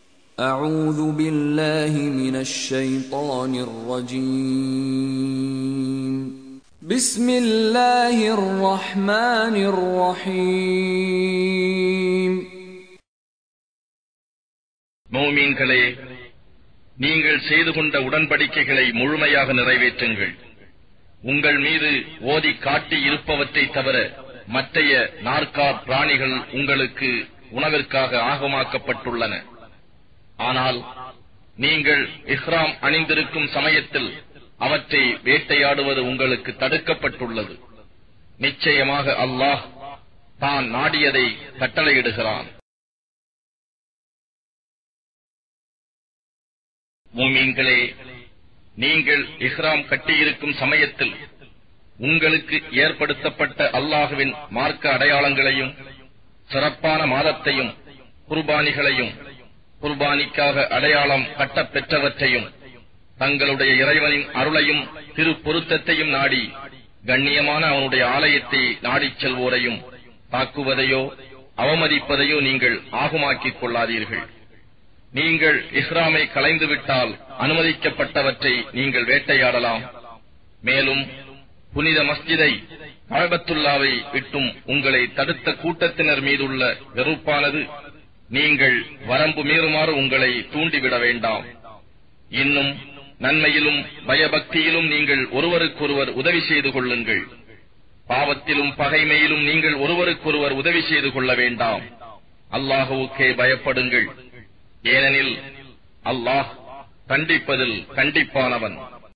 أعوذ بالله من الشيطان الرجيم بسم الله الرحمن الرحيم மோமீன்களே நீங்கள் செய்து கொண்ட உடன்படிக்கைகளை முழுமையாக நிறைவேற்றுங்கள் உங்கள் மீது ஓதி காட்டி இருப்பவற்றை தவிர மற்றைய நாற்கார் பிராணிகள் உங்களுக்கு உணவிற்காக ஆகமாக்கப்பட்டுள்ளன ஆனால் நீங்கள் இஹ்ராம் அணிந்திருக்கும் சமயத்தில் அவற்றை வேட்டையாடுவது உங்களுக்கு தடுக்கப்பட்டுள்ளது நிச்சயமாக அல்லாஹ் தான் நாடியதை கட்டளையிடுகிறான் மூமீன்களே நீங்கள் இஹ்ராம் கட்டியிருக்கும் சமயத்தில் உங்களுக்கு ஏற்படுத்தப்பட்ட அல்லாஹுவின் மார்க்க அடையாளங்களையும் சிறப்பான மாதத்தையும் குர்பானிகளையும் குர்பானிக்காக அடையாளம் கட்டப் பெற்றவற்றையும் தங்களுடைய இறைவனின் அருளையும் திரு பொருத்தத்தையும் நாடி கண்ணியமான அவனுடைய ஆலயத்தை நாடிச் செல்வோரையும் தாக்குவதையோ அவமதிப்பதையோ நீங்கள் ஆகுமாக்கிக் கொள்ளாதீர்கள் நீங்கள் இஸ்ராமை கலைந்துவிட்டால் அனுமதிக்கப்பட்டவற்றை நீங்கள் வேட்டையாடலாம் மேலும் புனித மஸ்ஜிதை கழபத்துல்லாவை விட்டும் உங்களை தடுத்த கூட்டத்தினர் மீதுள்ள வெறுப்பானது நீங்கள் வரம்பு மீறுமாறு உங்களை தூண்டிவிட வேண்டாம் இன்னும் நன்மையிலும் பயபக்தியிலும் நீங்கள் ஒருவருக்கொருவர் உதவி செய்து கொள்ளுங்கள் பாவத்திலும் பகைமையிலும் நீங்கள் ஒருவருக்கொருவர் உதவி செய்து கொள்ள வேண்டாம் அல்லாஹுவுக்கே பயப்படுங்கள் ஏனெனில் அல்லாஹ் கண்டிப்பதில் கண்டிப்பானவன்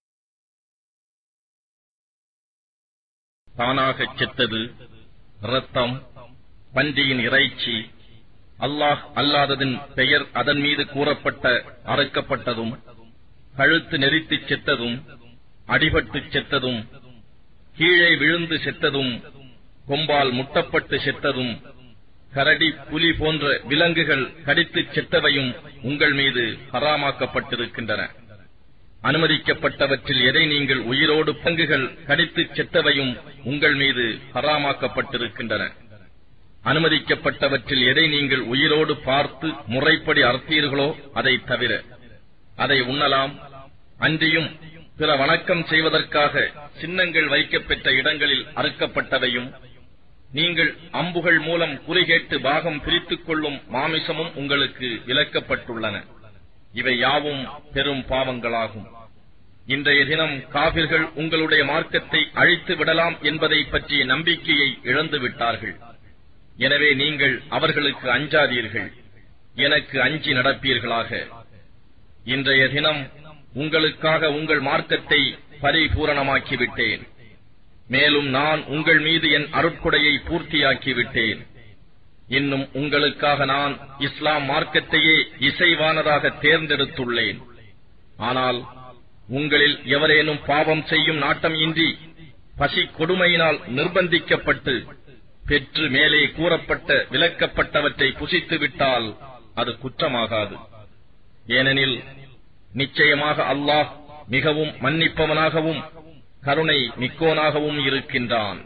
தானாகச் செத்தது இரத்தம் பன்றியின் இறைச்சி அல்லாஹ் அல்லாததின் பெயர் அதன் மீது கூறப்பட்ட அறுக்கப்பட்டதும் கழுத்து நெறித்துச் செத்ததும் அடிபட்டுச் செத்ததும் கீழே விழுந்து செத்ததும் கொம்பால் முட்டப்பட்டு செத்ததும் கரடி புலி போன்ற விலங்குகள் கடித்துச் செத்தவையும் உங்கள் மீது ஹராமாக்கப்பட்டிருக்கின்றன அனுமதிக்கப்பட்டவற்றில் எதை நீங்கள் உயிரோடு பங்குகள் கடித்துச் செத்தவையும் உங்கள் மீது ஹராமாக்கப்பட்டிருக்கின்றன அனுமதிக்கப்பட்டவற்றில் எதை நீங்கள் உயிரோடு பார்த்து முறைப்படி அறுத்தீர்களோ அதை தவிர அதை உண்ணலாம் அன்றியும் பிற வணக்கம் செய்வதற்காக சின்னங்கள் வைக்கப்பெற்ற இடங்களில் அறுக்கப்பட்டவையும் நீங்கள் அம்புகள் மூலம் குறிகேட்டு பாகம் பிரித்துக் கொள்ளும் மாமிசமும் உங்களுக்கு விலக்கப்பட்டுள்ளன இவை யாவும் பெரும் பாவங்களாகும் இன்றைய தினம் காபிர்கள் உங்களுடைய மார்க்கத்தை அழித்து விடலாம் என்பதை பற்றிய நம்பிக்கையை இழந்து விட்டார்கள் எனவே நீங்கள் அவர்களுக்கு அஞ்சாதீர்கள் எனக்கு அஞ்சி நடப்பீர்களாக இன்றைய தினம் உங்களுக்காக உங்கள் மார்க்கத்தை பரிபூரணமாக்கிவிட்டேன் மேலும் நான் உங்கள் மீது என் அருட்கொடையை பூர்த்தியாக்கிவிட்டேன் இன்னும் உங்களுக்காக நான் இஸ்லாம் மார்க்கத்தையே இசைவானதாக தேர்ந்தெடுத்துள்ளேன் ஆனால் உங்களில் எவரேனும் பாவம் செய்யும் நாட்டம் இன்றி பசி கொடுமையினால் நிர்பந்திக்கப்பட்டு பெற்று மேலே கூறப்பட்ட விலக்கப்பட்டவற்றை புசித்து விட்டால் அது குற்றமாகாது ஏனெனில் நிச்சயமாக அல்லாஹ் மிகவும் மன்னிப்பவனாகவும் கருணை மிக்கோனாகவும் இருக்கின்றான்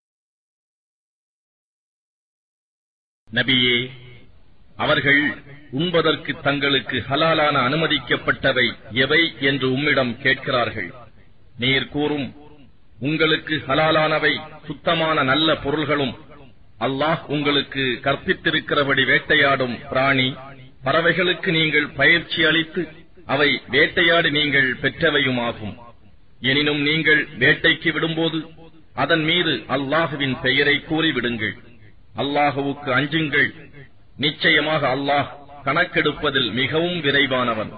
நபியே அவர்கள் உண்பதற்கு தங்களுக்கு ஹலாலான அனுமதிக்கப்பட்டவை எவை என்று உம்மிடம் கேட்கிறார்கள் நீர் கூறும் உங்களுக்கு ஹலாலானவை சுத்தமான நல்ல பொருள்களும் அல்லாஹ் உங்களுக்கு கற்பித்திருக்கிறபடி வேட்டையாடும் பிராணி பறவைகளுக்கு நீங்கள் பயிற்சி அளித்து அவை வேட்டையாடி நீங்கள் பெற்றவையுமாகும் எனினும் நீங்கள் வேட்டைக்கு விடும்போது அதன் மீது அல்லாஹுவின் பெயரை கூறிவிடுங்கள் அல்லாஹுவுக்கு அஞ்சுங்கள் நிச்சயமாக அல்லாஹ் கணக்கெடுப்பதில் மிகவும் விரைவானவன்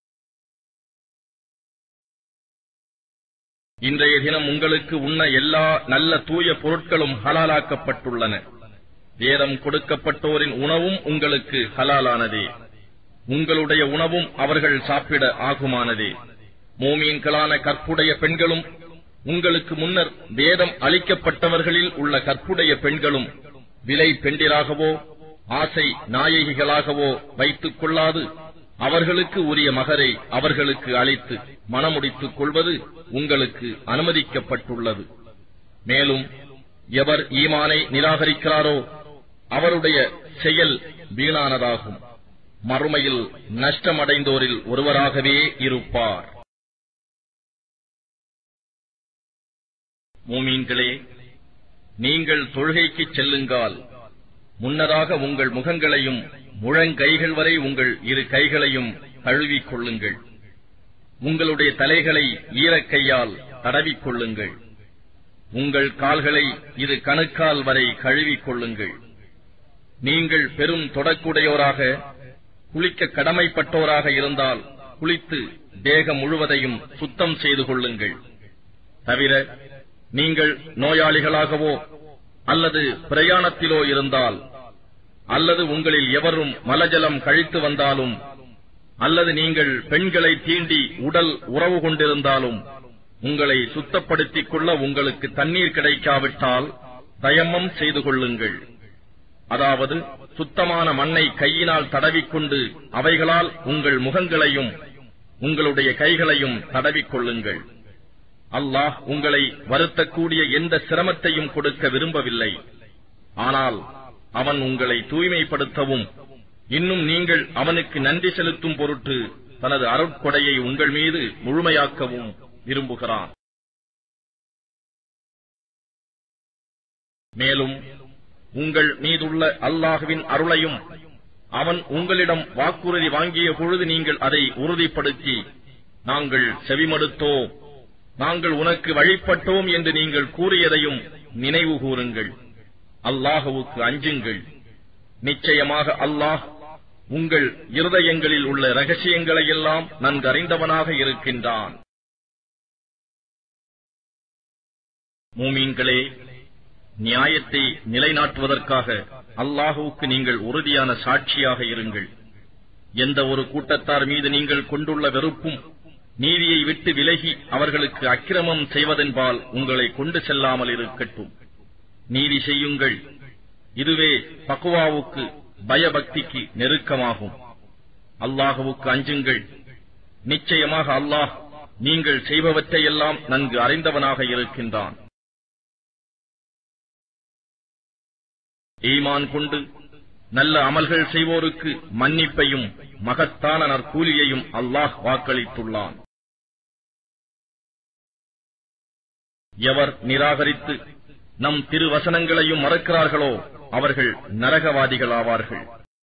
இன்றைய தினம் உங்களுக்கு உண்ண எல்லா நல்ல தூய பொருட்களும் ஹலாலாக்கப்பட்டுள்ளன வேதம் கொடுக்கப்பட்டோரின் உணவும் உங்களுக்கு ஹலாலானதே உங்களுடைய உணவும் அவர்கள் சாப்பிட ஆகுமானதே மோமீன்களான கற்புடைய பெண்களும் உங்களுக்கு முன்னர் வேதம் அளிக்கப்பட்டவர்களில் உள்ள கற்புடைய பெண்களும் விலை பெண்டிராகவோ ஆசை நாயகிகளாகவோ வைத்துக் கொள்ளாது அவர்களுக்கு உரிய மகரை அவர்களுக்கு அளித்து மணமுடித்துக் கொள்வது உங்களுக்கு அனுமதிக்கப்பட்டுள்ளது மேலும் எவர் ஈமானை நிராகரிக்கிறாரோ அவருடைய செயல் வீணானதாகும் மறுமையில் நஷ்டமடைந்தோரில் ஒருவராகவே இருப்பார் மூமீன்களே நீங்கள் தொழுகைக்குச் செல்லுங்கால் முன்னதாக உங்கள் முகங்களையும் முழங்கைகள் வரை உங்கள் இரு கைகளையும் கழுவிக் கொள்ளுங்கள் உங்களுடைய தலைகளை ஈரக்கையால் தடவிக் கொள்ளுங்கள் உங்கள் கால்களை இரு கணுக்கால் வரை கழுவிக் கொள்ளுங்கள் நீங்கள் பெரும் தொடக்குடையோராக குளிக்க கடமைப்பட்டோராக இருந்தால் குளித்து தேகம் முழுவதையும் சுத்தம் செய்து கொள்ளுங்கள் தவிர நீங்கள் நோயாளிகளாகவோ அல்லது பிரயாணத்திலோ இருந்தால் அல்லது உங்களில் எவரும் மலஜலம் கழித்து வந்தாலும் அல்லது நீங்கள் பெண்களை தீண்டி உடல் உறவு கொண்டிருந்தாலும் உங்களை சுத்தப்படுத்திக் கொள்ள உங்களுக்கு தண்ணீர் கிடைக்காவிட்டால் தயமம் செய்து கொள்ளுங்கள் அதாவது சுத்தமான மண்ணை கையினால் தடவிக்கொண்டு அவைகளால் உங்கள் முகங்களையும் உங்களுடைய கைகளையும் தடவிக் கொள்ளுங்கள் அல்லாஹ் உங்களை வருத்தக்கூடிய எந்த சிரமத்தையும் கொடுக்க விரும்பவில்லை ஆனால் அவன் உங்களை தூய்மைப்படுத்தவும் இன்னும் நீங்கள் அவனுக்கு நன்றி செலுத்தும் பொருட்டு தனது அருட்கொடையை உங்கள் மீது முழுமையாக்கவும் விரும்புகிறான் மேலும் உங்கள் மீதுள்ள அல்லாஹுவின் அருளையும் அவன் உங்களிடம் வாக்குறுதி வாங்கிய பொழுது நீங்கள் அதை உறுதிப்படுத்தி நாங்கள் செவிமடுத்தோம் நாங்கள் உனக்கு வழிபட்டோம் என்று நீங்கள் கூறியதையும் நினைவு கூறுங்கள் அல்லாஹுவுக்கு அஞ்சுங்கள் நிச்சயமாக அல்லாஹ் உங்கள் இருதயங்களில் உள்ள ரகசியங்களையெல்லாம் நன்கறிந்தவனாக இருக்கின்றான் மூமீன்களே நியாயத்தை நிலைநாட்டுவதற்காக அல்லாஹுவுக்கு நீங்கள் உறுதியான சாட்சியாக இருங்கள் எந்த ஒரு கூட்டத்தார் மீது நீங்கள் கொண்டுள்ள வெறுப்பும் நீதியை விட்டு விலகி அவர்களுக்கு அக்கிரமம் செய்வதென்பால் உங்களை கொண்டு செல்லாமல் இருக்கட்டும் நீதி செய்யுங்கள் இதுவே பக்குவாவுக்கு பயபக்திக்கு நெருக்கமாகும் அல்லாஹுவுக்கு அஞ்சுங்கள் நிச்சயமாக அல்லாஹ் நீங்கள் செய்பவற்றையெல்லாம் நன்கு அறிந்தவனாக இருக்கின்றான் ஈமான் கொண்டு நல்ல அமல்கள் செய்வோருக்கு மன்னிப்பையும் மகத்தான நற்கூலியையும் அல்லாஹ் வாக்களித்துள்ளான் எவர் நிராகரித்து நம் திருவசனங்களையும் மறக்கிறார்களோ அவர்கள் நரகவாதிகளாவார்கள்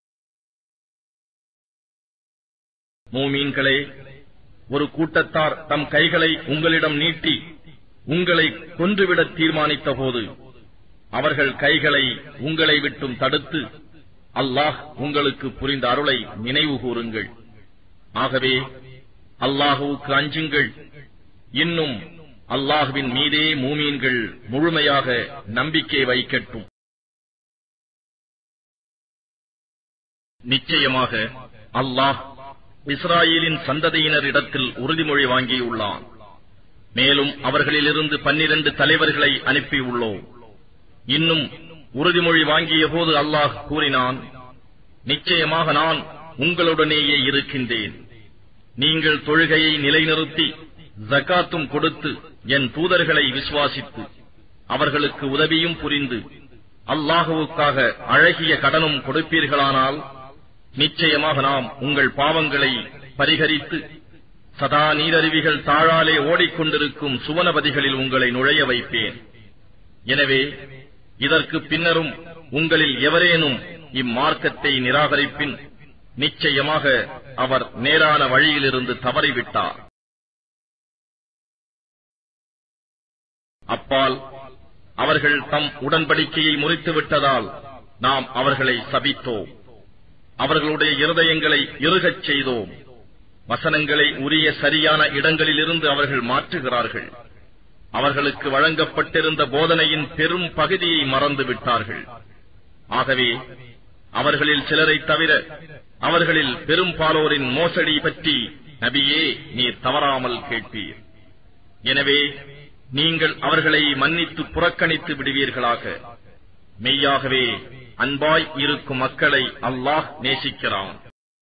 மூமீன்களே ஒரு கூட்டத்தார் தம் கைகளை உங்களிடம் நீட்டி உங்களை கொன்றுவிட தீர்மானித்த போது அவர்கள் கைகளை உங்களை விட்டும் தடுத்து அல்லாஹ் உங்களுக்கு புரிந்த அருளை நினைவு கூறுங்கள் ஆகவே அல்லாஹுவுக்கு அஞ்சுங்கள் இன்னும் அல்லாஹுவின் மீதே மூமீன்கள் முழுமையாக நம்பிக்கை வைக்கட்டும் நிச்சயமாக அல்லாஹ் இஸ்ராயேலின் சந்ததியினரிடத்தில் உறுதிமொழி வாங்கியுள்ளான் மேலும் அவர்களிலிருந்து பன்னிரண்டு தலைவர்களை அனுப்பியுள்ளோம் இன்னும் உறுதிமொழி வாங்கிய போது அல்லாஹ் கூறினான் நிச்சயமாக நான் உங்களுடனேயே இருக்கின்றேன் நீங்கள் தொழுகையை நிலைநிறுத்தி ஜக்காத்தும் கொடுத்து என் தூதர்களை விசுவாசித்து அவர்களுக்கு உதவியும் புரிந்து அல்லாஹுவுக்காக அழகிய கடனும் கொடுப்பீர்களானால் நிச்சயமாக நாம் உங்கள் பாவங்களை பரிகரித்து சதா நீரருவிகள் தாழாலே ஓடிக்கொண்டிருக்கும் சுவனபதிகளில் உங்களை நுழைய வைப்பேன் எனவே இதற்கு பின்னரும் உங்களில் எவரேனும் இம்மார்க்கத்தை நிராகரிப்பின் நிச்சயமாக அவர் நேரான வழியிலிருந்து தவறிவிட்டார் அப்பால் அவர்கள் தம் உடன்படிக்கையை முறித்துவிட்டதால் நாம் அவர்களை சபித்தோம் அவர்களுடைய இருதயங்களை இறுகச் செய்தோம் வசனங்களை உரிய சரியான இடங்களிலிருந்து அவர்கள் மாற்றுகிறார்கள் அவர்களுக்கு வழங்கப்பட்டிருந்த போதனையின் பெரும் பகுதியை மறந்து விட்டார்கள் ஆகவே அவர்களில் சிலரை தவிர அவர்களில் பெரும்பாலோரின் மோசடி பற்றி நபியே நீர் தவறாமல் கேட்பீர் எனவே நீங்கள் அவர்களை மன்னித்து புறக்கணித்து விடுவீர்களாக மெய்யாகவே அன்பாய் இருக்கும் மக்களை அல்லாஹ் நேசிக்கிறான்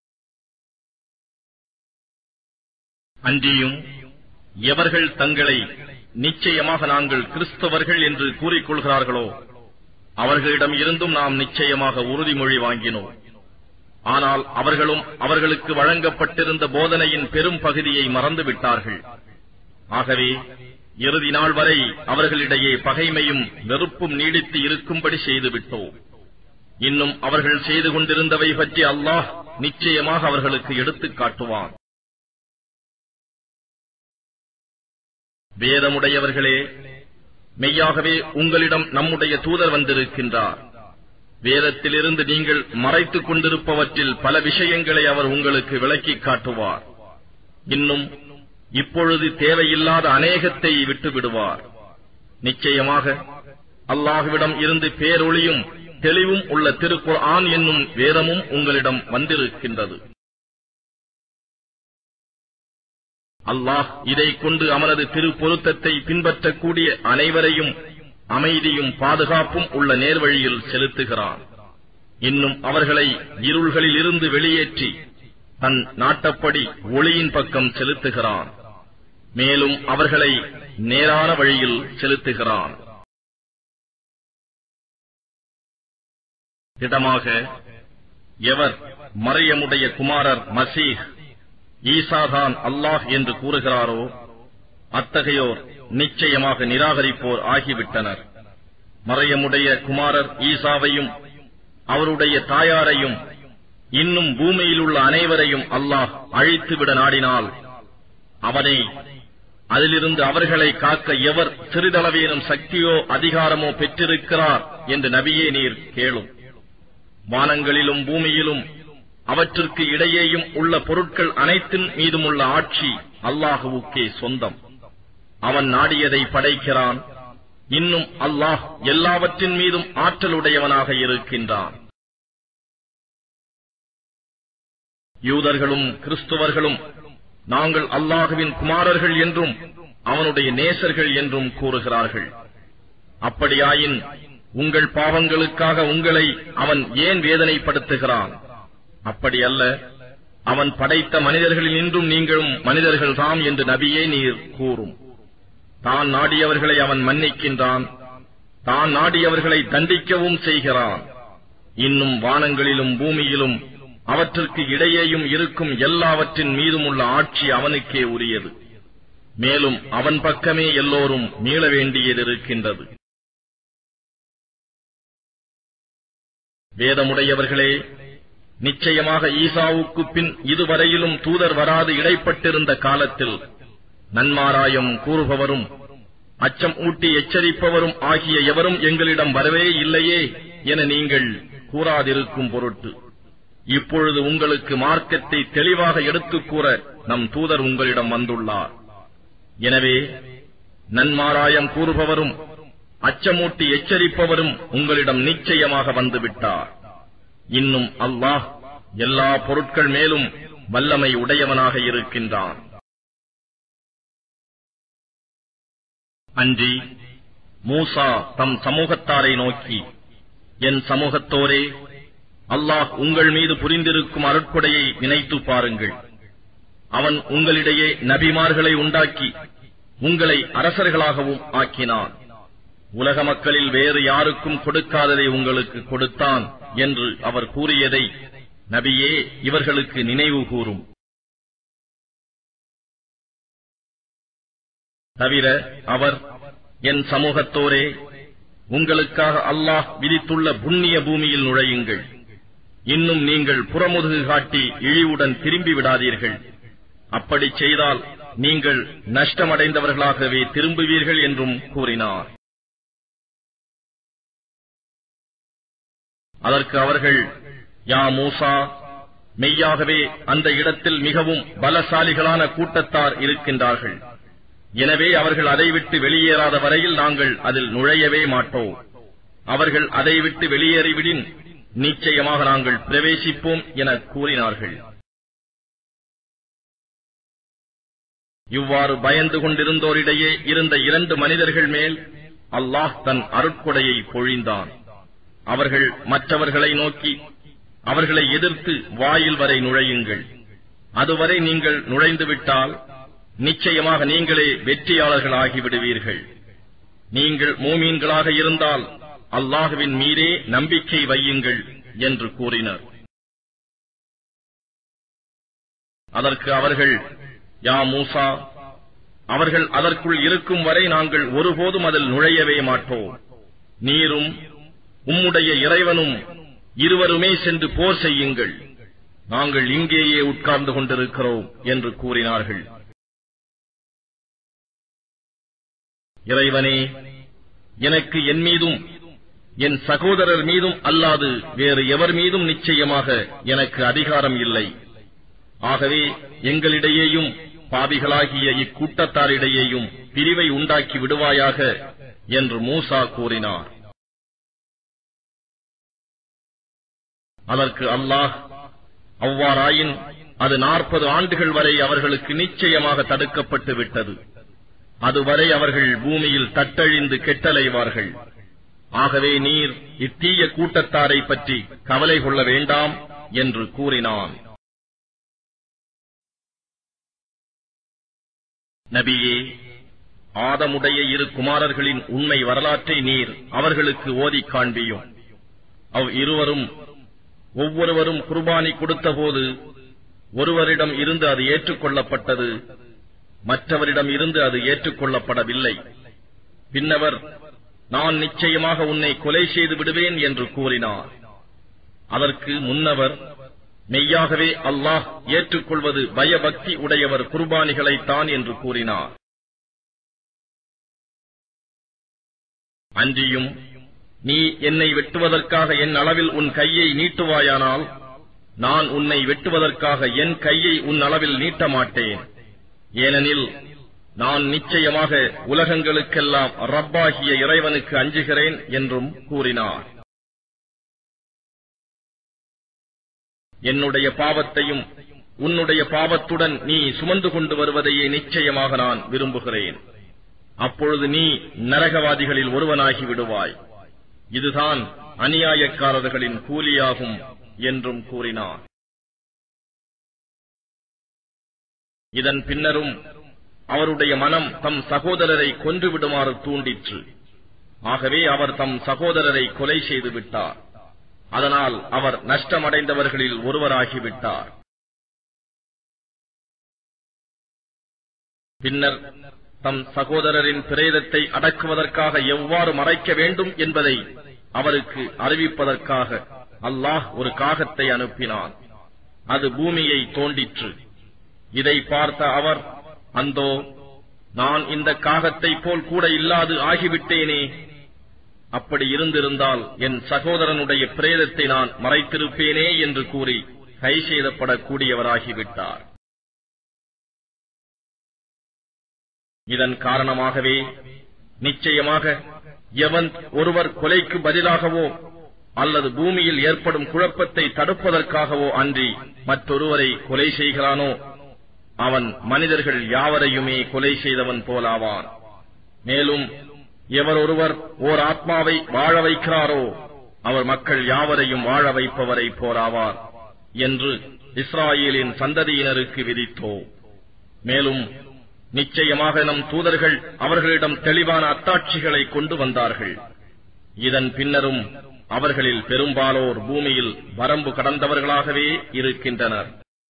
அன்றியும் எவர்கள் தங்களை நிச்சயமாக நாங்கள் கிறிஸ்தவர்கள் என்று கூறிக்கொள்கிறார்களோ அவர்களிடம் இருந்தும் நாம் நிச்சயமாக உறுதிமொழி வாங்கினோம் ஆனால் அவர்களும் அவர்களுக்கு வழங்கப்பட்டிருந்த போதனையின் பெரும் பகுதியை மறந்துவிட்டார்கள் ஆகவே இறுதி நாள் வரை அவர்களிடையே பகைமையும் வெறுப்பும் நீடித்து இருக்கும்படி செய்துவிட்டோம் இன்னும் அவர்கள் செய்து கொண்டிருந்தவை பற்றி அல்லாஹ் நிச்சயமாக அவர்களுக்கு எடுத்துக் காட்டுவான் வேதமுடையவர்களே மெய்யாகவே உங்களிடம் நம்முடைய தூதர் வந்திருக்கின்றார் வேதத்திலிருந்து நீங்கள் மறைத்துக் கொண்டிருப்பவற்றில் பல விஷயங்களை அவர் உங்களுக்கு விளக்கிக் காட்டுவார் இன்னும் இப்பொழுது தேவையில்லாத அநேகத்தை விட்டு விடுவார் நிச்சயமாக அல்லாஹுவிடம் இருந்து பேரொளியும் தெளிவும் உள்ள திருக்குர் ஆண் என்னும் வேதமும் உங்களிடம் வந்திருக்கின்றது அல்லாஹ் இதைக் கொண்டு அவனது திருப்பொருத்தத்தை பின்பற்றக்கூடிய அனைவரையும் அமைதியும் பாதுகாப்பும் உள்ள நேர்வழியில் செலுத்துகிறான் இன்னும் அவர்களை இருள்களில் இருந்து வெளியேற்றி தன் நாட்டப்படி ஒளியின் பக்கம் செலுத்துகிறான் மேலும் அவர்களை நேரான வழியில் செலுத்துகிறான் திடமாக எவர் மறையமுடைய குமாரர் மசீஹ் ஈசாதான் அல்லாஹ் என்று கூறுகிறாரோ அத்தகையோர் நிச்சயமாக நிராகரிப்போர் ஆகிவிட்டனர் மறையமுடைய குமாரர் ஈசாவையும் அவருடைய தாயாரையும் இன்னும் பூமியில் உள்ள அனைவரையும் அல்லாஹ் அழித்துவிட நாடினால் அவனை அதிலிருந்து அவர்களை காக்க எவர் சிறிதளவேனும் சக்தியோ அதிகாரமோ பெற்றிருக்கிறார் என்று நபியே நீர் கேளும் வானங்களிலும் பூமியிலும் அவற்றிற்கு இடையேயும் உள்ள பொருட்கள் அனைத்தின் மீதும் உள்ள ஆட்சி அல்லாஹுவுக்கே சொந்தம் அவன் நாடியதை படைக்கிறான் இன்னும் அல்லாஹ் எல்லாவற்றின் மீதும் ஆற்றலுடையவனாக இருக்கின்றான் யூதர்களும் கிறிஸ்துவர்களும் நாங்கள் அல்லாஹுவின் குமாரர்கள் என்றும் அவனுடைய நேசர்கள் என்றும் கூறுகிறார்கள் அப்படியாயின் உங்கள் பாவங்களுக்காக உங்களை அவன் ஏன் வேதனைப்படுத்துகிறான் அப்படி அல்ல அவன் படைத்த மனிதர்களில் இன்றும் நீங்களும் மனிதர்கள்தாம் என்று நபியே நீர் கூறும் தான் நாடியவர்களை அவன் மன்னிக்கின்றான் தான் நாடியவர்களை தண்டிக்கவும் செய்கிறான் இன்னும் வானங்களிலும் பூமியிலும் அவற்றிற்கு இடையேயும் இருக்கும் எல்லாவற்றின் மீதும் உள்ள ஆட்சி அவனுக்கே உரியது மேலும் அவன் பக்கமே எல்லோரும் மீள வேண்டியதிருக்கின்றது வேதமுடையவர்களே நிச்சயமாக ஈசாவுக்கு பின் இதுவரையிலும் தூதர் வராது இடைப்பட்டிருந்த காலத்தில் நன்மாராயம் கூறுபவரும் அச்சம் ஊட்டி எச்சரிப்பவரும் ஆகிய எவரும் எங்களிடம் வரவே இல்லையே என நீங்கள் கூறாதிருக்கும் பொருட்டு இப்பொழுது உங்களுக்கு மார்க்கத்தை தெளிவாக எடுத்துக் கூற நம் தூதர் உங்களிடம் வந்துள்ளார் எனவே நன்மாராயம் கூறுபவரும் அச்சமூட்டி எச்சரிப்பவரும் உங்களிடம் நிச்சயமாக வந்துவிட்டார் இன்னும் அல்லாஹ் எல்லா பொருட்கள் மேலும் வல்லமை உடையவனாக இருக்கின்றான் அன்றி மூசா தம் சமூகத்தாரை நோக்கி என் சமூகத்தோரே அல்லாஹ் உங்கள் மீது புரிந்திருக்கும் அருட்கொடையை நினைத்து பாருங்கள் அவன் உங்களிடையே நபிமார்களை உண்டாக்கி உங்களை அரசர்களாகவும் ஆக்கினான் உலக மக்களில் வேறு யாருக்கும் கொடுக்காததை உங்களுக்கு கொடுத்தான் என்று அவர் கூறியதை நபியே இவர்களுக்கு நினைவு கூறும் தவிர அவர் என் சமூகத்தோரே உங்களுக்காக அல்லாஹ் விதித்துள்ள புண்ணிய பூமியில் நுழையுங்கள் இன்னும் நீங்கள் புறமுதுகு காட்டி இழிவுடன் திரும்பி விடாதீர்கள் அப்படி செய்தால் நீங்கள் நஷ்டமடைந்தவர்களாகவே திரும்புவீர்கள் என்றும் கூறினார் அதற்கு அவர்கள் யா மூசா மெய்யாகவே அந்த இடத்தில் மிகவும் பலசாலிகளான கூட்டத்தார் இருக்கின்றார்கள் எனவே அவர்கள் அதை விட்டு வெளியேறாத வரையில் நாங்கள் அதில் நுழையவே மாட்டோம் அவர்கள் அதை விட்டு வெளியேறிவிடின் நிச்சயமாக நாங்கள் பிரவேசிப்போம் என கூறினார்கள் இவ்வாறு பயந்து கொண்டிருந்தோரிடையே இருந்த இரண்டு மனிதர்கள் மேல் அல்லாஹ் தன் அருட்கொடையை பொழிந்தான் அவர்கள் மற்றவர்களை நோக்கி அவர்களை எதிர்த்து வாயில் வரை நுழையுங்கள் அதுவரை நீங்கள் நுழைந்துவிட்டால் நிச்சயமாக நீங்களே வெற்றியாளர்களாகிவிடுவீர்கள் நீங்கள் மூமீன்களாக இருந்தால் அல்லாஹுவின் மீதே நம்பிக்கை வையுங்கள் என்று கூறினர் அதற்கு அவர்கள் யா மூசா அவர்கள் அதற்குள் இருக்கும் வரை நாங்கள் ஒருபோதும் அதில் நுழையவே மாட்டோம் நீரும் உம்முடைய இறைவனும் இருவருமே சென்று போர் செய்யுங்கள் நாங்கள் இங்கேயே உட்கார்ந்து கொண்டிருக்கிறோம் என்று கூறினார்கள் இறைவனே எனக்கு என் மீதும் என் சகோதரர் மீதும் அல்லாது வேறு எவர் மீதும் நிச்சயமாக எனக்கு அதிகாரம் இல்லை ஆகவே எங்களிடையேயும் பாவிகளாகிய இக்கூட்டத்தாரிடையேயும் பிரிவை உண்டாக்கி விடுவாயாக என்று மூசா கூறினார் அதற்கு அல்லாஹ் அவ்வாறாயின் அது நாற்பது ஆண்டுகள் வரை அவர்களுக்கு நிச்சயமாக தடுக்கப்பட்டு விட்டது அதுவரை அவர்கள் பூமியில் தட்டழிந்து கெட்டலைவார்கள் ஆகவே நீர் இத்தீய கூட்டத்தாரை பற்றி கவலை கொள்ள வேண்டாம் என்று கூறினான் நபியே ஆதமுடைய இரு குமாரர்களின் உண்மை வரலாற்றை நீர் அவர்களுக்கு ஓதிக் காண்பியும் அவ் இருவரும் ஒவ்வொருவரும் குர்பானி கொடுத்தபோது ஒருவரிடம் இருந்து அது ஏற்றுக்கொள்ளப்பட்டது மற்றவரிடம் இருந்து அது ஏற்றுக்கொள்ளப்படவில்லை பின்னவர் நான் நிச்சயமாக உன்னை கொலை செய்து விடுவேன் என்று கூறினார் அதற்கு முன்னவர் மெய்யாகவே அல்லாஹ் ஏற்றுக்கொள்வது பயபக்தி உடையவர் குர்பானிகளைத்தான் என்று கூறினார் அன்றியும் நீ என்னை வெட்டுவதற்காக என் அளவில் உன் கையை நீட்டுவாயானால் நான் உன்னை வெட்டுவதற்காக என் கையை உன் அளவில் நீட்ட மாட்டேன் ஏனெனில் நான் நிச்சயமாக உலகங்களுக்கெல்லாம் ரப்பாகிய இறைவனுக்கு அஞ்சுகிறேன் என்றும் கூறினார் என்னுடைய பாவத்தையும் உன்னுடைய பாவத்துடன் நீ சுமந்து கொண்டு வருவதையே நிச்சயமாக நான் விரும்புகிறேன் அப்பொழுது நீ நரகவாதிகளில் ஒருவனாகி விடுவாய் இதுதான் அநியாயக்காரர்களின் கூலியாகும் என்றும் கூறினார் இதன் பின்னரும் அவருடைய மனம் தம் சகோதரரை கொன்று விடுமாறு தூண்டிற்று ஆகவே அவர் தம் சகோதரரை கொலை செய்து விட்டார் அதனால் அவர் நஷ்டமடைந்தவர்களில் ஒருவராகிவிட்டார் பின்னர் தம் சகோதரரின் பிரேதத்தை அடக்குவதற்காக எவ்வாறு மறைக்க வேண்டும் என்பதை அவருக்கு அறிவிப்பதற்காக அல்லாஹ் ஒரு காகத்தை அனுப்பினான் அது பூமியை தோண்டிற்று இதை பார்த்த அவர் அந்தோ நான் இந்த காகத்தை போல் கூட இல்லாது ஆகிவிட்டேனே அப்படி இருந்திருந்தால் என் சகோதரனுடைய பிரேதத்தை நான் மறைத்திருப்பேனே என்று கூறி கை செய்தப்படக்கூடியவராகிவிட்டார் இதன் காரணமாகவே நிச்சயமாக எவன் ஒருவர் கொலைக்கு பதிலாகவோ அல்லது பூமியில் ஏற்படும் குழப்பத்தை தடுப்பதற்காகவோ அன்றி மற்றொருவரை கொலை செய்கிறானோ அவன் மனிதர்கள் யாவரையுமே கொலை செய்தவன் போலாவான் மேலும் எவர் ஒருவர் ஓர் ஆத்மாவை வாழ வைக்கிறாரோ அவர் மக்கள் யாவரையும் வாழ வைப்பவரை போராவார் என்று இஸ்ராயேலின் சந்ததியினருக்கு விதித்தோ மேலும் நிச்சயமாக நம் தூதர்கள் அவர்களிடம் தெளிவான அத்தாட்சிகளை கொண்டு வந்தார்கள் இதன் பின்னரும் அவர்களில் பெரும்பாலோர் பூமியில் வரம்பு கடந்தவர்களாகவே இருக்கின்றனர்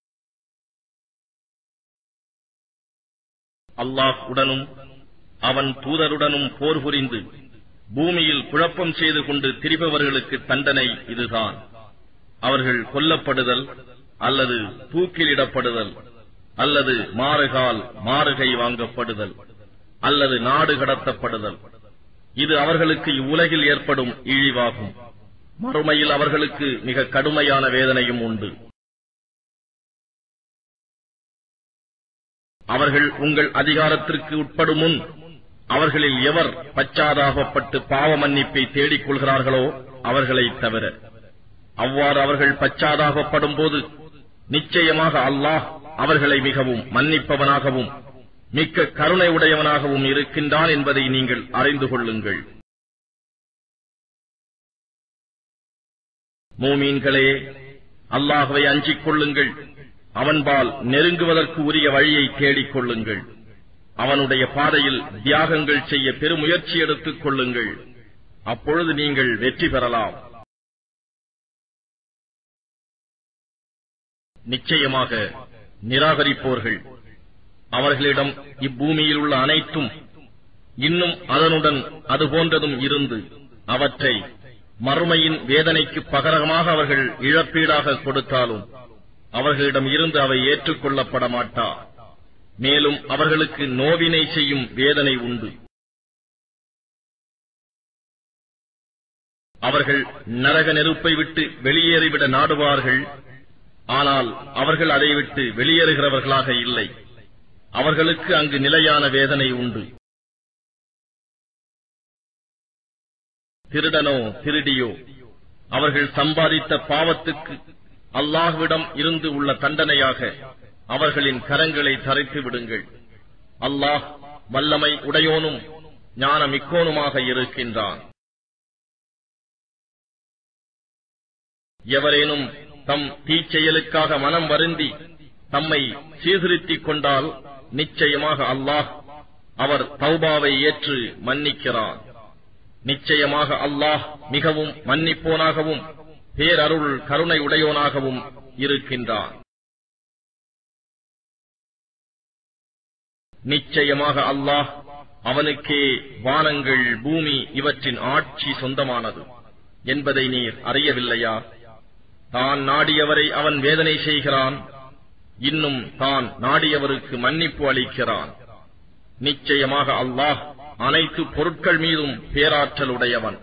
அல்லாஹ் உடனும் அவன் தூதருடனும் போர் புரிந்து பூமியில் குழப்பம் செய்து கொண்டு திரிபவர்களுக்கு தண்டனை இதுதான் அவர்கள் கொல்லப்படுதல் அல்லது தூக்கிலிடப்படுதல் அல்லது மாறுகால் மாறுகை வாங்கப்படுதல் அல்லது நாடு கடத்தப்படுதல் இது அவர்களுக்கு இவ்வுலகில் ஏற்படும் இழிவாகும் மறுமையில் அவர்களுக்கு மிக கடுமையான வேதனையும் உண்டு அவர்கள் உங்கள் அதிகாரத்திற்கு உட்படும் முன் அவர்களில் எவர் பச்சாதாபப்பட்டு பாவ மன்னிப்பை தேடிக் கொள்கிறார்களோ அவர்களை தவிர அவ்வாறு அவர்கள் பச்சாதாபப்படும் போது நிச்சயமாக அல்லாஹ் அவர்களை மிகவும் மன்னிப்பவனாகவும் மிக்க கருணை உடையவனாகவும் இருக்கின்றான் என்பதை நீங்கள் அறிந்து கொள்ளுங்கள் மூமீன்களே அல்லாஹுவை அஞ்சிக் கொள்ளுங்கள் அவன்பால் நெருங்குவதற்கு உரிய வழியை தேடிக் கொள்ளுங்கள் அவனுடைய பாதையில் தியாகங்கள் செய்ய பெருமுயற்சி எடுத்துக் கொள்ளுங்கள் அப்பொழுது நீங்கள் வெற்றி பெறலாம் நிச்சயமாக நிராகரிப்போர்கள் அவர்களிடம் இப்பூமியில் உள்ள அனைத்தும் இன்னும் அதனுடன் அது போன்றதும் இருந்து அவற்றை மறுமையின் வேதனைக்கு பகரமாக அவர்கள் இழப்பீடாக கொடுத்தாலும் அவர்களிடம் இருந்து அவை ஏற்றுக்கொள்ளப்பட மாட்டா மேலும் அவர்களுக்கு நோவினை செய்யும் வேதனை உண்டு அவர்கள் நரக நெருப்பை விட்டு வெளியேறிவிட நாடுவார்கள் ஆனால் அவர்கள் அதை விட்டு வெளியேறுகிறவர்களாக இல்லை அவர்களுக்கு அங்கு நிலையான வேதனை உண்டு திருடனோ திருடியோ அவர்கள் சம்பாதித்த பாவத்துக்கு அல்லாஹ்விடம் இருந்து உள்ள தண்டனையாக அவர்களின் கரங்களை தரைத்து விடுங்கள் அல்லாஹ் வல்லமை உடையோனும் ஞானமிக்கோனுமாக இருக்கின்றான் எவரேனும் தம் தீச்செயலுக்காக மனம் வருந்தி தம்மை சீர்திருத்திக் கொண்டால் நிச்சயமாக அல்லாஹ் அவர் தௌபாவை ஏற்று மன்னிக்கிறான் நிச்சயமாக அல்லாஹ் மிகவும் மன்னிப்போனாகவும் பேரருள் கருணை உடையோனாகவும் இருக்கின்றான் நிச்சயமாக அல்லாஹ் அவனுக்கே வானங்கள் பூமி இவற்றின் ஆட்சி சொந்தமானது என்பதை நீர் அறியவில்லையா தான் நாடியவரை அவன் வேதனை செய்கிறான் இன்னும் தான் நாடியவருக்கு மன்னிப்பு அளிக்கிறான் நிச்சயமாக அல்லாஹ் அனைத்து பொருட்கள் மீதும் பேராற்றலுடையவன்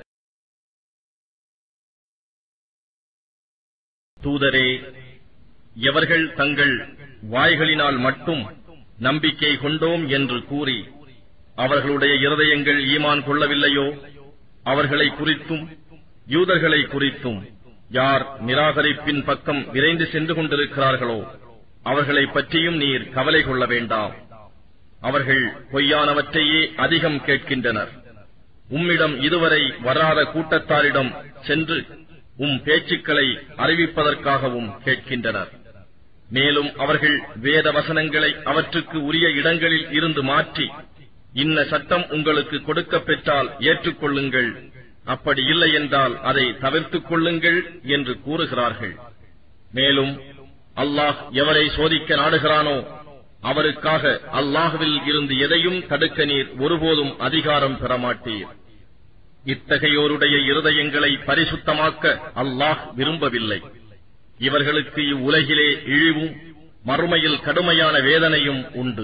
தூதரே எவர்கள் தங்கள் வாய்களினால் மட்டும் நம்பிக்கை கொண்டோம் என்று கூறி அவர்களுடைய இருதயங்கள் ஈமான் கொள்ளவில்லையோ அவர்களை குறித்தும் யூதர்களை குறித்தும் யார் நிராகரிப்பின் பக்கம் விரைந்து சென்று கொண்டிருக்கிறார்களோ அவர்களை பற்றியும் நீர் கவலை கொள்ள வேண்டாம் அவர்கள் பொய்யானவற்றையே அதிகம் கேட்கின்றனர் உம்மிடம் இதுவரை வராத கூட்டத்தாரிடம் சென்று உம் பேச்சுக்களை அறிவிப்பதற்காகவும் கேட்கின்றனர் மேலும் அவர்கள் வேத வசனங்களை அவற்றுக்கு உரிய இடங்களில் இருந்து மாற்றி இன்ன சட்டம் உங்களுக்கு கொடுக்கப் பெற்றால் ஏற்றுக்கொள்ளுங்கள் அப்படி இல்லை என்றால் அதை தவிர்த்துக் கொள்ளுங்கள் என்று கூறுகிறார்கள் மேலும் அல்லாஹ் எவரை சோதிக்க நாடுகிறானோ அவருக்காக அல்லாஹுவில் இருந்து எதையும் தடுக்க நீர் ஒருபோதும் அதிகாரம் பெறமாட்டீர் இத்தகையோருடைய இருதயங்களை பரிசுத்தமாக்க அல்லாஹ் விரும்பவில்லை இவர்களுக்கு இவ்வுலகிலே இழிவும் மறுமையில் கடுமையான வேதனையும் உண்டு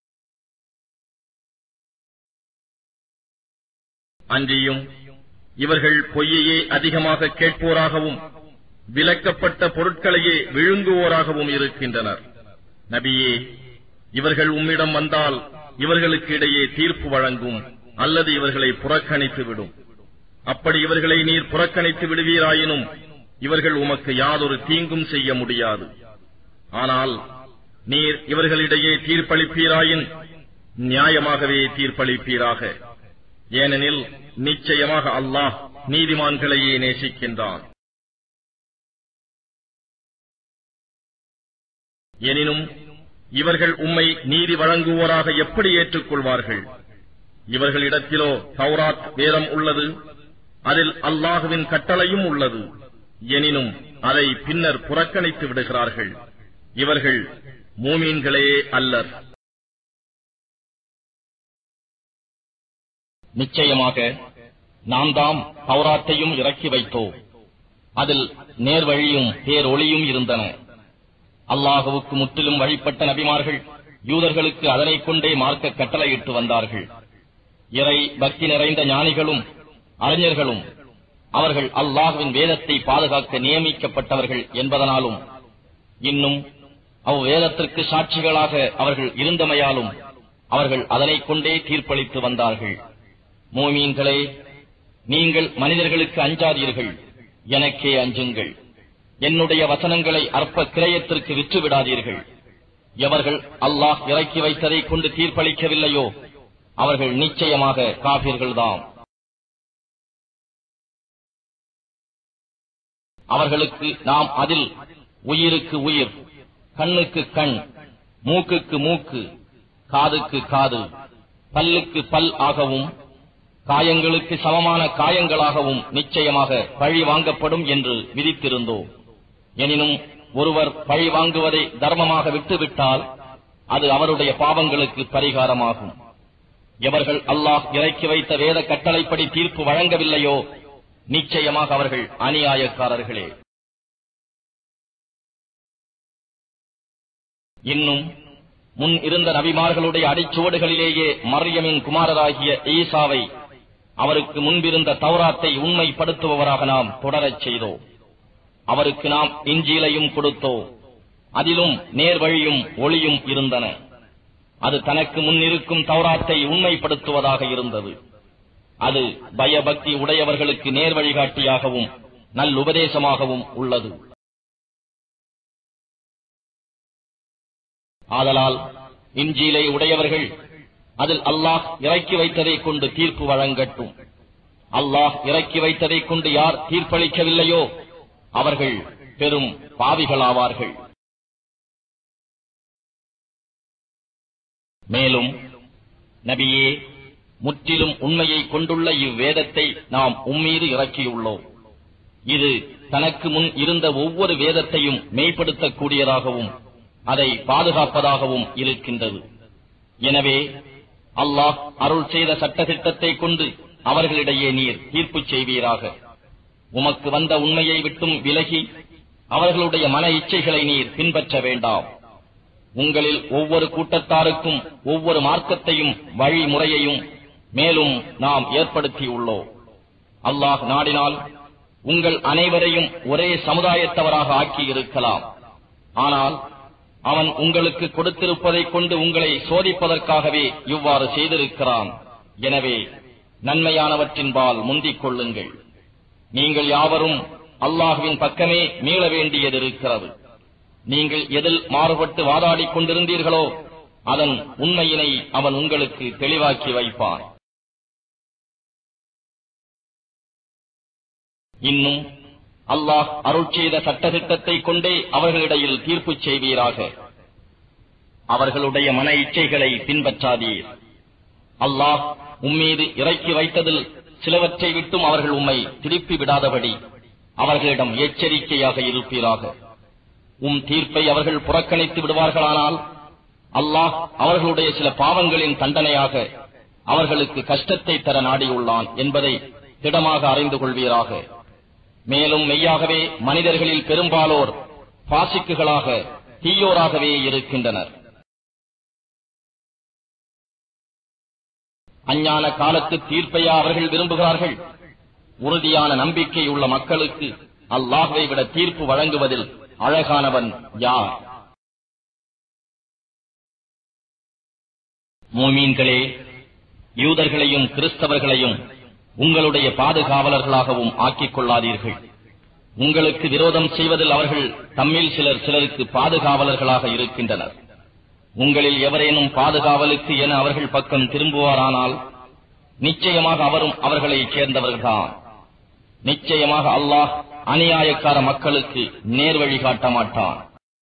அன்றியும் இவர்கள் பொய்யையே அதிகமாக கேட்போராகவும் விலக்கப்பட்ட பொருட்களையே விழுங்குவோராகவும் இருக்கின்றனர் நபியே இவர்கள் உம்மிடம் வந்தால் இவர்களுக்கு இடையே தீர்ப்பு வழங்கும் அல்லது இவர்களை புறக்கணித்து விடும் அப்படி இவர்களை நீர் புறக்கணித்து விடுவீராயினும் இவர்கள் உமக்கு யாதொரு தீங்கும் செய்ய முடியாது ஆனால் நீர் இவர்களிடையே தீர்ப்பளிப்பீராயின் நியாயமாகவே தீர்ப்பளிப்பீராக ஏனெனில் நிச்சயமாக அல்லாஹ் நீதிமான்களையே நேசிக்கின்றான் எனினும் இவர்கள் உம்மை நீதி வழங்குவோராக எப்படி ஏற்றுக்கொள்வார்கள் இவர்களிடத்திலோ தௌராத் வேதம் உள்ளது அதில் அல்லாஹுவின் கட்டளையும் உள்ளது எனினும் அதை பின்னர் புறக்கணித்து விடுகிறார்கள் இவர்கள் மூமீன்களே அல்லர் நிச்சயமாக நாம் தாம் தௌராத்தையும் இறக்கி வைத்தோம் அதில் நேர்வழியும் பேரொளியும் இருந்தன அல்லாஹுவுக்கு முற்றிலும் வழிபட்ட நபிமார்கள் யூதர்களுக்கு அதனைக் கொண்டே மார்க்க கட்டளையிட்டு வந்தார்கள் இறை பக்தி நிறைந்த ஞானிகளும் அறிஞர்களும் அவர்கள் அல்லாஹுவின் வேதத்தை பாதுகாக்க நியமிக்கப்பட்டவர்கள் என்பதனாலும் இன்னும் அவ்வேதத்திற்கு சாட்சிகளாக அவர்கள் இருந்தமையாலும் அவர்கள் அதனைக் கொண்டே தீர்ப்பளித்து வந்தார்கள் மோமீன்களே நீங்கள் மனிதர்களுக்கு அஞ்சாதீர்கள் எனக்கே அஞ்சுங்கள் என்னுடைய வசனங்களை அற்ப கிரயத்திற்கு விற்று விடாதீர்கள் எவர்கள் அல்லாஹ் இறக்கி வைத்ததை கொண்டு தீர்ப்பளிக்கவில்லையோ அவர்கள் நிச்சயமாக காபிர்கள்தாம் அவர்களுக்கு நாம் அதில் உயிருக்கு உயிர் கண்ணுக்கு கண் மூக்குக்கு மூக்கு காதுக்கு காது பல்லுக்கு பல் ஆகவும் காயங்களுக்கு சமமான காயங்களாகவும் நிச்சயமாக பழி வாங்கப்படும் என்று விதித்திருந்தோம் எனினும் ஒருவர் பழி வாங்குவதை தர்மமாக விட்டுவிட்டால் அது அவருடைய பாவங்களுக்கு பரிகாரமாகும் எவர்கள் அல்லாஹ் இறக்கி வைத்த வேத கட்டளைப்படி தீர்ப்பு வழங்கவில்லையோ நிச்சயமாக அவர்கள் அநியாயக்காரர்களே இன்னும் முன் இருந்த நபிமார்களுடைய அடிச்சுவடுகளிலேயே மரியமின் குமாரராகிய ஈசாவை அவருக்கு முன்பிருந்த தௌராத்தை உண்மைப்படுத்துபவராக நாம் தொடரச் செய்தோம் அவருக்கு நாம் இஞ்சிலையும் கொடுத்தோ அதிலும் நேர்வழியும் ஒளியும் இருந்தன அது தனக்கு முன்னிருக்கும் தௌராத்தை உண்மைப்படுத்துவதாக இருந்தது அது பயபக்தி உடையவர்களுக்கு நேர் வழிகாட்டியாகவும் நல்லுபதேசமாகவும் உள்ளது ஆதலால் இஞ்சிலை உடையவர்கள் அதில் அல்லாஹ் இறக்கி வைத்ததை கொண்டு தீர்ப்பு வழங்கட்டும் அல்லாஹ் இறக்கி வைத்ததை கொண்டு யார் தீர்ப்பளிக்கவில்லையோ அவர்கள் பெரும் பாவிகளாவார்கள் மேலும் நபியே முற்றிலும் உண்மையை கொண்டுள்ள இவ்வேதத்தை நாம் உம்மீது இறக்கியுள்ளோம் இது தனக்கு முன் இருந்த ஒவ்வொரு வேதத்தையும் மெய்ப்படுத்தக்கூடியதாகவும் அதை பாதுகாப்பதாகவும் இருக்கின்றது எனவே அல்லாஹ் அருள் செய்த சட்டத்திட்டத்தை கொண்டு அவர்களிடையே நீர் தீர்ப்பு செய்வீராக உமக்கு வந்த உண்மையை விட்டும் விலகி அவர்களுடைய மன இச்சைகளை நீர் பின்பற்ற வேண்டாம் உங்களில் ஒவ்வொரு கூட்டத்தாருக்கும் ஒவ்வொரு மார்க்கத்தையும் வழிமுறையையும் மேலும் நாம் ஏற்படுத்தியுள்ளோம் அல்லாஹ் நாடினால் உங்கள் அனைவரையும் ஒரே சமுதாயத்தவராக ஆக்கி இருக்கலாம் ஆனால் அவன் உங்களுக்கு கொடுத்திருப்பதைக் கொண்டு உங்களை சோதிப்பதற்காகவே இவ்வாறு செய்திருக்கிறான் எனவே நன்மையானவற்றின்பால் முந்திக் கொள்ளுங்கள் நீங்கள் யாவரும் அல்லாஹுவின் பக்கமே மீள வேண்டியதிருக்கிறது நீங்கள் எதில் மாறுபட்டு வாதாடிக் கொண்டிருந்தீர்களோ அதன் உண்மையினை அவன் உங்களுக்கு தெளிவாக்கி வைப்பான் இன்னும் அல்லாஹ் அருள் செய்த சட்டத்திட்டத்தை கொண்டே அவர்களிடையில் தீர்ப்பு செய்வீராக அவர்களுடைய மன இச்சைகளை பின்பற்றாதீர் அல்லாஹ் உம்மீது இறக்கி வைத்ததில் சிலவற்றை விட்டும் அவர்கள் உம்மை திருப்பி விடாதபடி அவர்களிடம் எச்சரிக்கையாக இருப்பீராக உம் தீர்ப்பை அவர்கள் புறக்கணித்து விடுவார்களானால் அல்லாஹ் அவர்களுடைய சில பாவங்களின் தண்டனையாக அவர்களுக்கு கஷ்டத்தை தர நாடியுள்ளான் என்பதை திடமாக அறிந்து கொள்வீராக மேலும் மெய்யாகவே மனிதர்களில் பெரும்பாலோர் பாசிக்குகளாக தீயோராகவே இருக்கின்றனர் அஞ்ஞான காலத்து தீர்ப்பையா அவர்கள் விரும்புகிறார்கள் உறுதியான நம்பிக்கை உள்ள மக்களுக்கு அல்லாஹ்வை விட தீர்ப்பு வழங்குவதில் அழகானவன் யார் மூமீன்களே யூதர்களையும் கிறிஸ்தவர்களையும் உங்களுடைய பாதுகாவலர்களாகவும் ஆக்கிக் கொள்ளாதீர்கள் உங்களுக்கு விரோதம் செய்வதில் அவர்கள் தம்மில் சிலர் சிலருக்கு பாதுகாவலர்களாக இருக்கின்றனர் உங்களில் எவரேனும் பாதுகாவலுக்கு என அவர்கள் பக்கம் திரும்புவாரானால் நிச்சயமாக அவரும் அவர்களைச் சேர்ந்தவர்கள்தான் நிச்சயமாக அல்லாஹ் அநியாயக்கார மக்களுக்கு நேர் வழி காட்ட மாட்டான்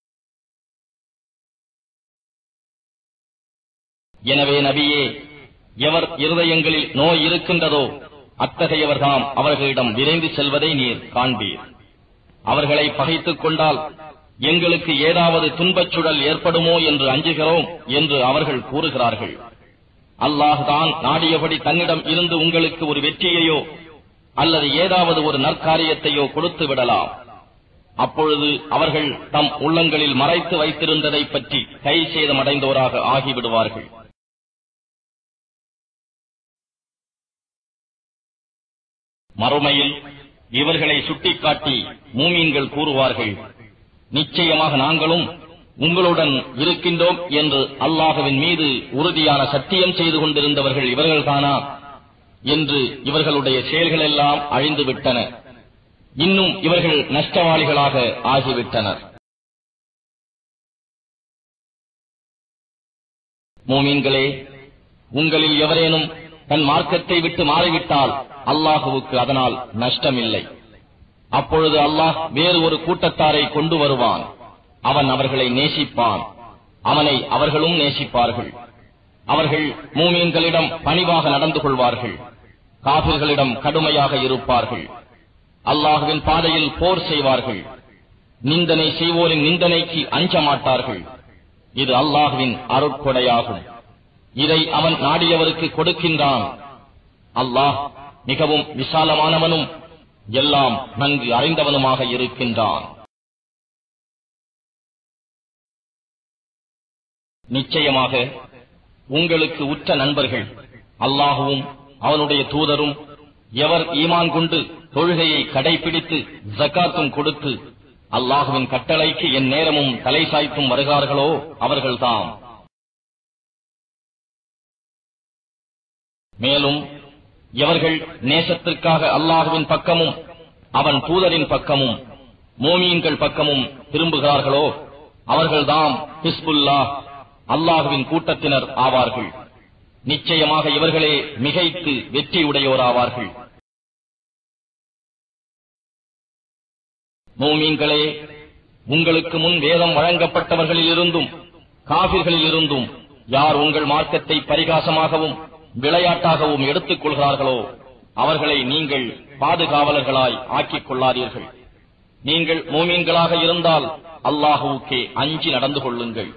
எனவே நபியே எவர் இருதயங்களில் நோய் இருக்கின்றதோ அத்தகையவர்தாம் அவர்களிடம் விரைந்து செல்வதை நீர் காண்பீர் அவர்களை பகைத்துக் கொண்டால் எங்களுக்கு ஏதாவது துன்பச் சுழல் ஏற்படுமோ என்று அஞ்சுகிறோம் என்று அவர்கள் கூறுகிறார்கள் அல்லாஹ் தான் நாடியபடி தன்னிடம் இருந்து உங்களுக்கு ஒரு வெற்றியையோ அல்லது ஏதாவது ஒரு நற்காரியத்தையோ கொடுத்து விடலாம் அப்பொழுது அவர்கள் தம் உள்ளங்களில் மறைத்து வைத்திருந்ததைப் பற்றி கை சேதமடைந்தோராக ஆகிவிடுவார்கள் மறுமையில் இவர்களை சுட்டிக்காட்டி மூமீன்கள் கூறுவார்கள் நிச்சயமாக நாங்களும் உங்களுடன் இருக்கின்றோம் என்று அல்லாஹுவின் மீது உறுதியான சத்தியம் செய்து கொண்டிருந்தவர்கள் இவர்கள்தானா என்று இவர்களுடைய செயல்களெல்லாம் அழிந்துவிட்டன இன்னும் இவர்கள் நஷ்டவாளிகளாக ஆகிவிட்டனர் மூமீன்களே உங்களில் எவரேனும் தன் மார்க்கத்தை விட்டு மாறிவிட்டால் அல்லாஹுவுக்கு அதனால் நஷ்டமில்லை அப்பொழுது அல்லாஹ் வேறு ஒரு கூட்டத்தாரை கொண்டு வருவான் அவன் அவர்களை நேசிப்பான் அவனை அவர்களும் நேசிப்பார்கள் அவர்கள் மூமீன்களிடம் பணிவாக நடந்து கொள்வார்கள் காபிர்களிடம் கடுமையாக இருப்பார்கள் அல்லாஹுவின் பாதையில் போர் செய்வார்கள் நிந்தனை செய்வோரின் நிந்தனைக்கு அஞ்ச மாட்டார்கள் இது அல்லாஹுவின் அருட்கொடையாகும் இதை அவன் நாடியவருக்கு கொடுக்கின்றான் அல்லாஹ் மிகவும் விசாலமானவனும் எல்லாம் நன்கு அறிந்தவனுமாக இருக்கின்றான் நிச்சயமாக உங்களுக்கு உற்ற நண்பர்கள் அல்லாஹுவும் அவனுடைய தூதரும் எவர் ஈமான் கொண்டு தொழுகையை கடைபிடித்து ஜக்காத்தும் கொடுத்து அல்லாஹுவின் கட்டளைக்கு என் நேரமும் தலை சாய்த்தும் வருகிறார்களோ அவர்கள்தாம் மேலும் எவர்கள் நேசத்திற்காக அல்லாஹுவின் பக்கமும் அவன் தூதரின் பக்கமும் மோமீன்கள் பக்கமும் திரும்புகிறார்களோ அவர்கள்தாம் ஹிஸ்புல்லா அல்லாஹுவின் கூட்டத்தினர் ஆவார்கள் நிச்சயமாக இவர்களே மிகைத்து வெற்றியுடையோராவார்கள் மோமீன்களே உங்களுக்கு முன் வேதம் வழங்கப்பட்டவர்களிலிருந்தும் காபிர்களிலிருந்தும் யார் உங்கள் மார்க்கத்தை பரிகாசமாகவும் விளையாட்டாகவும் எடுத்துக் கொள்கிறார்களோ அவர்களை நீங்கள் பாதுகாவலர்களாய் ஆக்கிக் கொள்ளாதீர்கள் நீங்கள் மோமீன்களாக இருந்தால் அல்லாஹுவுக்கே அஞ்சி நடந்து கொள்ளுங்கள்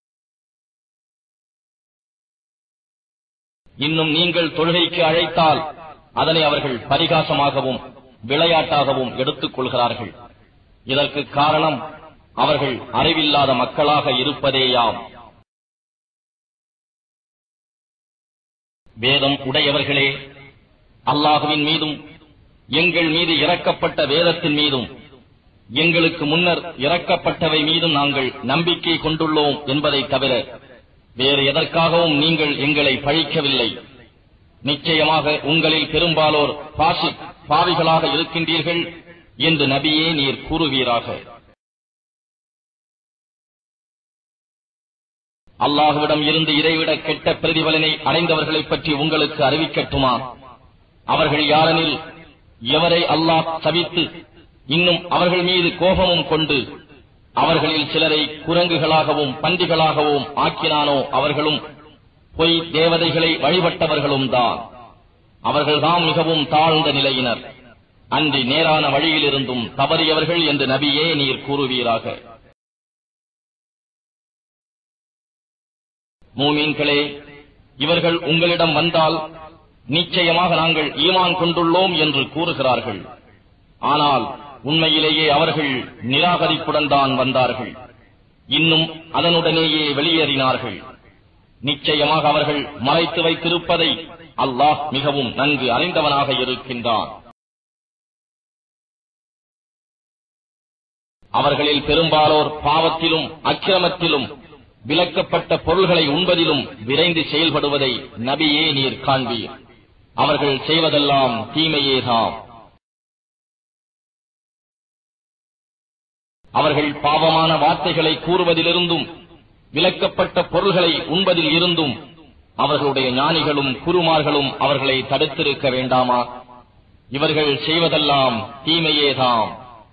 இன்னும் நீங்கள் தொழுகைக்கு அழைத்தால் அதனை அவர்கள் பரிகாசமாகவும் விளையாட்டாகவும் எடுத்துக் கொள்கிறார்கள் இதற்கு காரணம் அவர்கள் அறிவில்லாத மக்களாக இருப்பதேயாம் வேதம் உடையவர்களே அல்லாஹுவின் மீதும் எங்கள் மீது இறக்கப்பட்ட வேதத்தின் மீதும் எங்களுக்கு முன்னர் இறக்கப்பட்டவை மீதும் நாங்கள் நம்பிக்கை கொண்டுள்ளோம் என்பதை தவிர வேறு எதற்காகவும் நீங்கள் எங்களை பழிக்கவில்லை நிச்சயமாக உங்களில் பெரும்பாலோர் பாசி பாவிகளாக இருக்கின்றீர்கள் என்று நபியே நீர் கூறுவீராக அல்லாஹுவிடம் இருந்து இதைவிட கெட்ட பிரதிபலனை அடைந்தவர்களைப் பற்றி உங்களுக்கு அறிவிக்கட்டுமா அவர்கள் யாரெனில் எவரை அல்லாஹ் சபித்து இன்னும் அவர்கள் மீது கோபமும் கொண்டு அவர்களில் சிலரை குரங்குகளாகவும் பன்றிகளாகவும் ஆக்கினானோ அவர்களும் பொய் தேவதைகளை வழிபட்டவர்களும் தான் அவர்கள்தாம் மிகவும் தாழ்ந்த நிலையினர் அன்றி நேரான வழியிலிருந்தும் தவறியவர்கள் என்று நபியே நீர் கூறுவீராக மூமீன்களே இவர்கள் உங்களிடம் வந்தால் நிச்சயமாக நாங்கள் ஈமான் கொண்டுள்ளோம் என்று கூறுகிறார்கள் ஆனால் உண்மையிலேயே அவர்கள் நிராகரிப்புடன் தான் வந்தார்கள் இன்னும் அதனுடனேயே வெளியேறினார்கள் நிச்சயமாக அவர்கள் மறைத்து வைத்திருப்பதை அல்லாஹ் மிகவும் நன்கு அறிந்தவனாக இருக்கின்றான் அவர்களில் பெரும்பாலோர் பாவத்திலும் அக்கிரமத்திலும் விலக்கப்பட்ட பொருள்களை உண்பதிலும் விரைந்து செயல்படுவதை நபியே நீர் காண்பீர் அவர்கள் செய்வதெல்லாம் தீமையேதாம் அவர்கள் பாவமான வார்த்தைகளை கூறுவதிலிருந்தும் விலக்கப்பட்ட பொருள்களை உண்பதில் இருந்தும் அவர்களுடைய ஞானிகளும் குருமார்களும் அவர்களை தடுத்திருக்க வேண்டாமா இவர்கள் செய்வதெல்லாம் தீமையேதாம்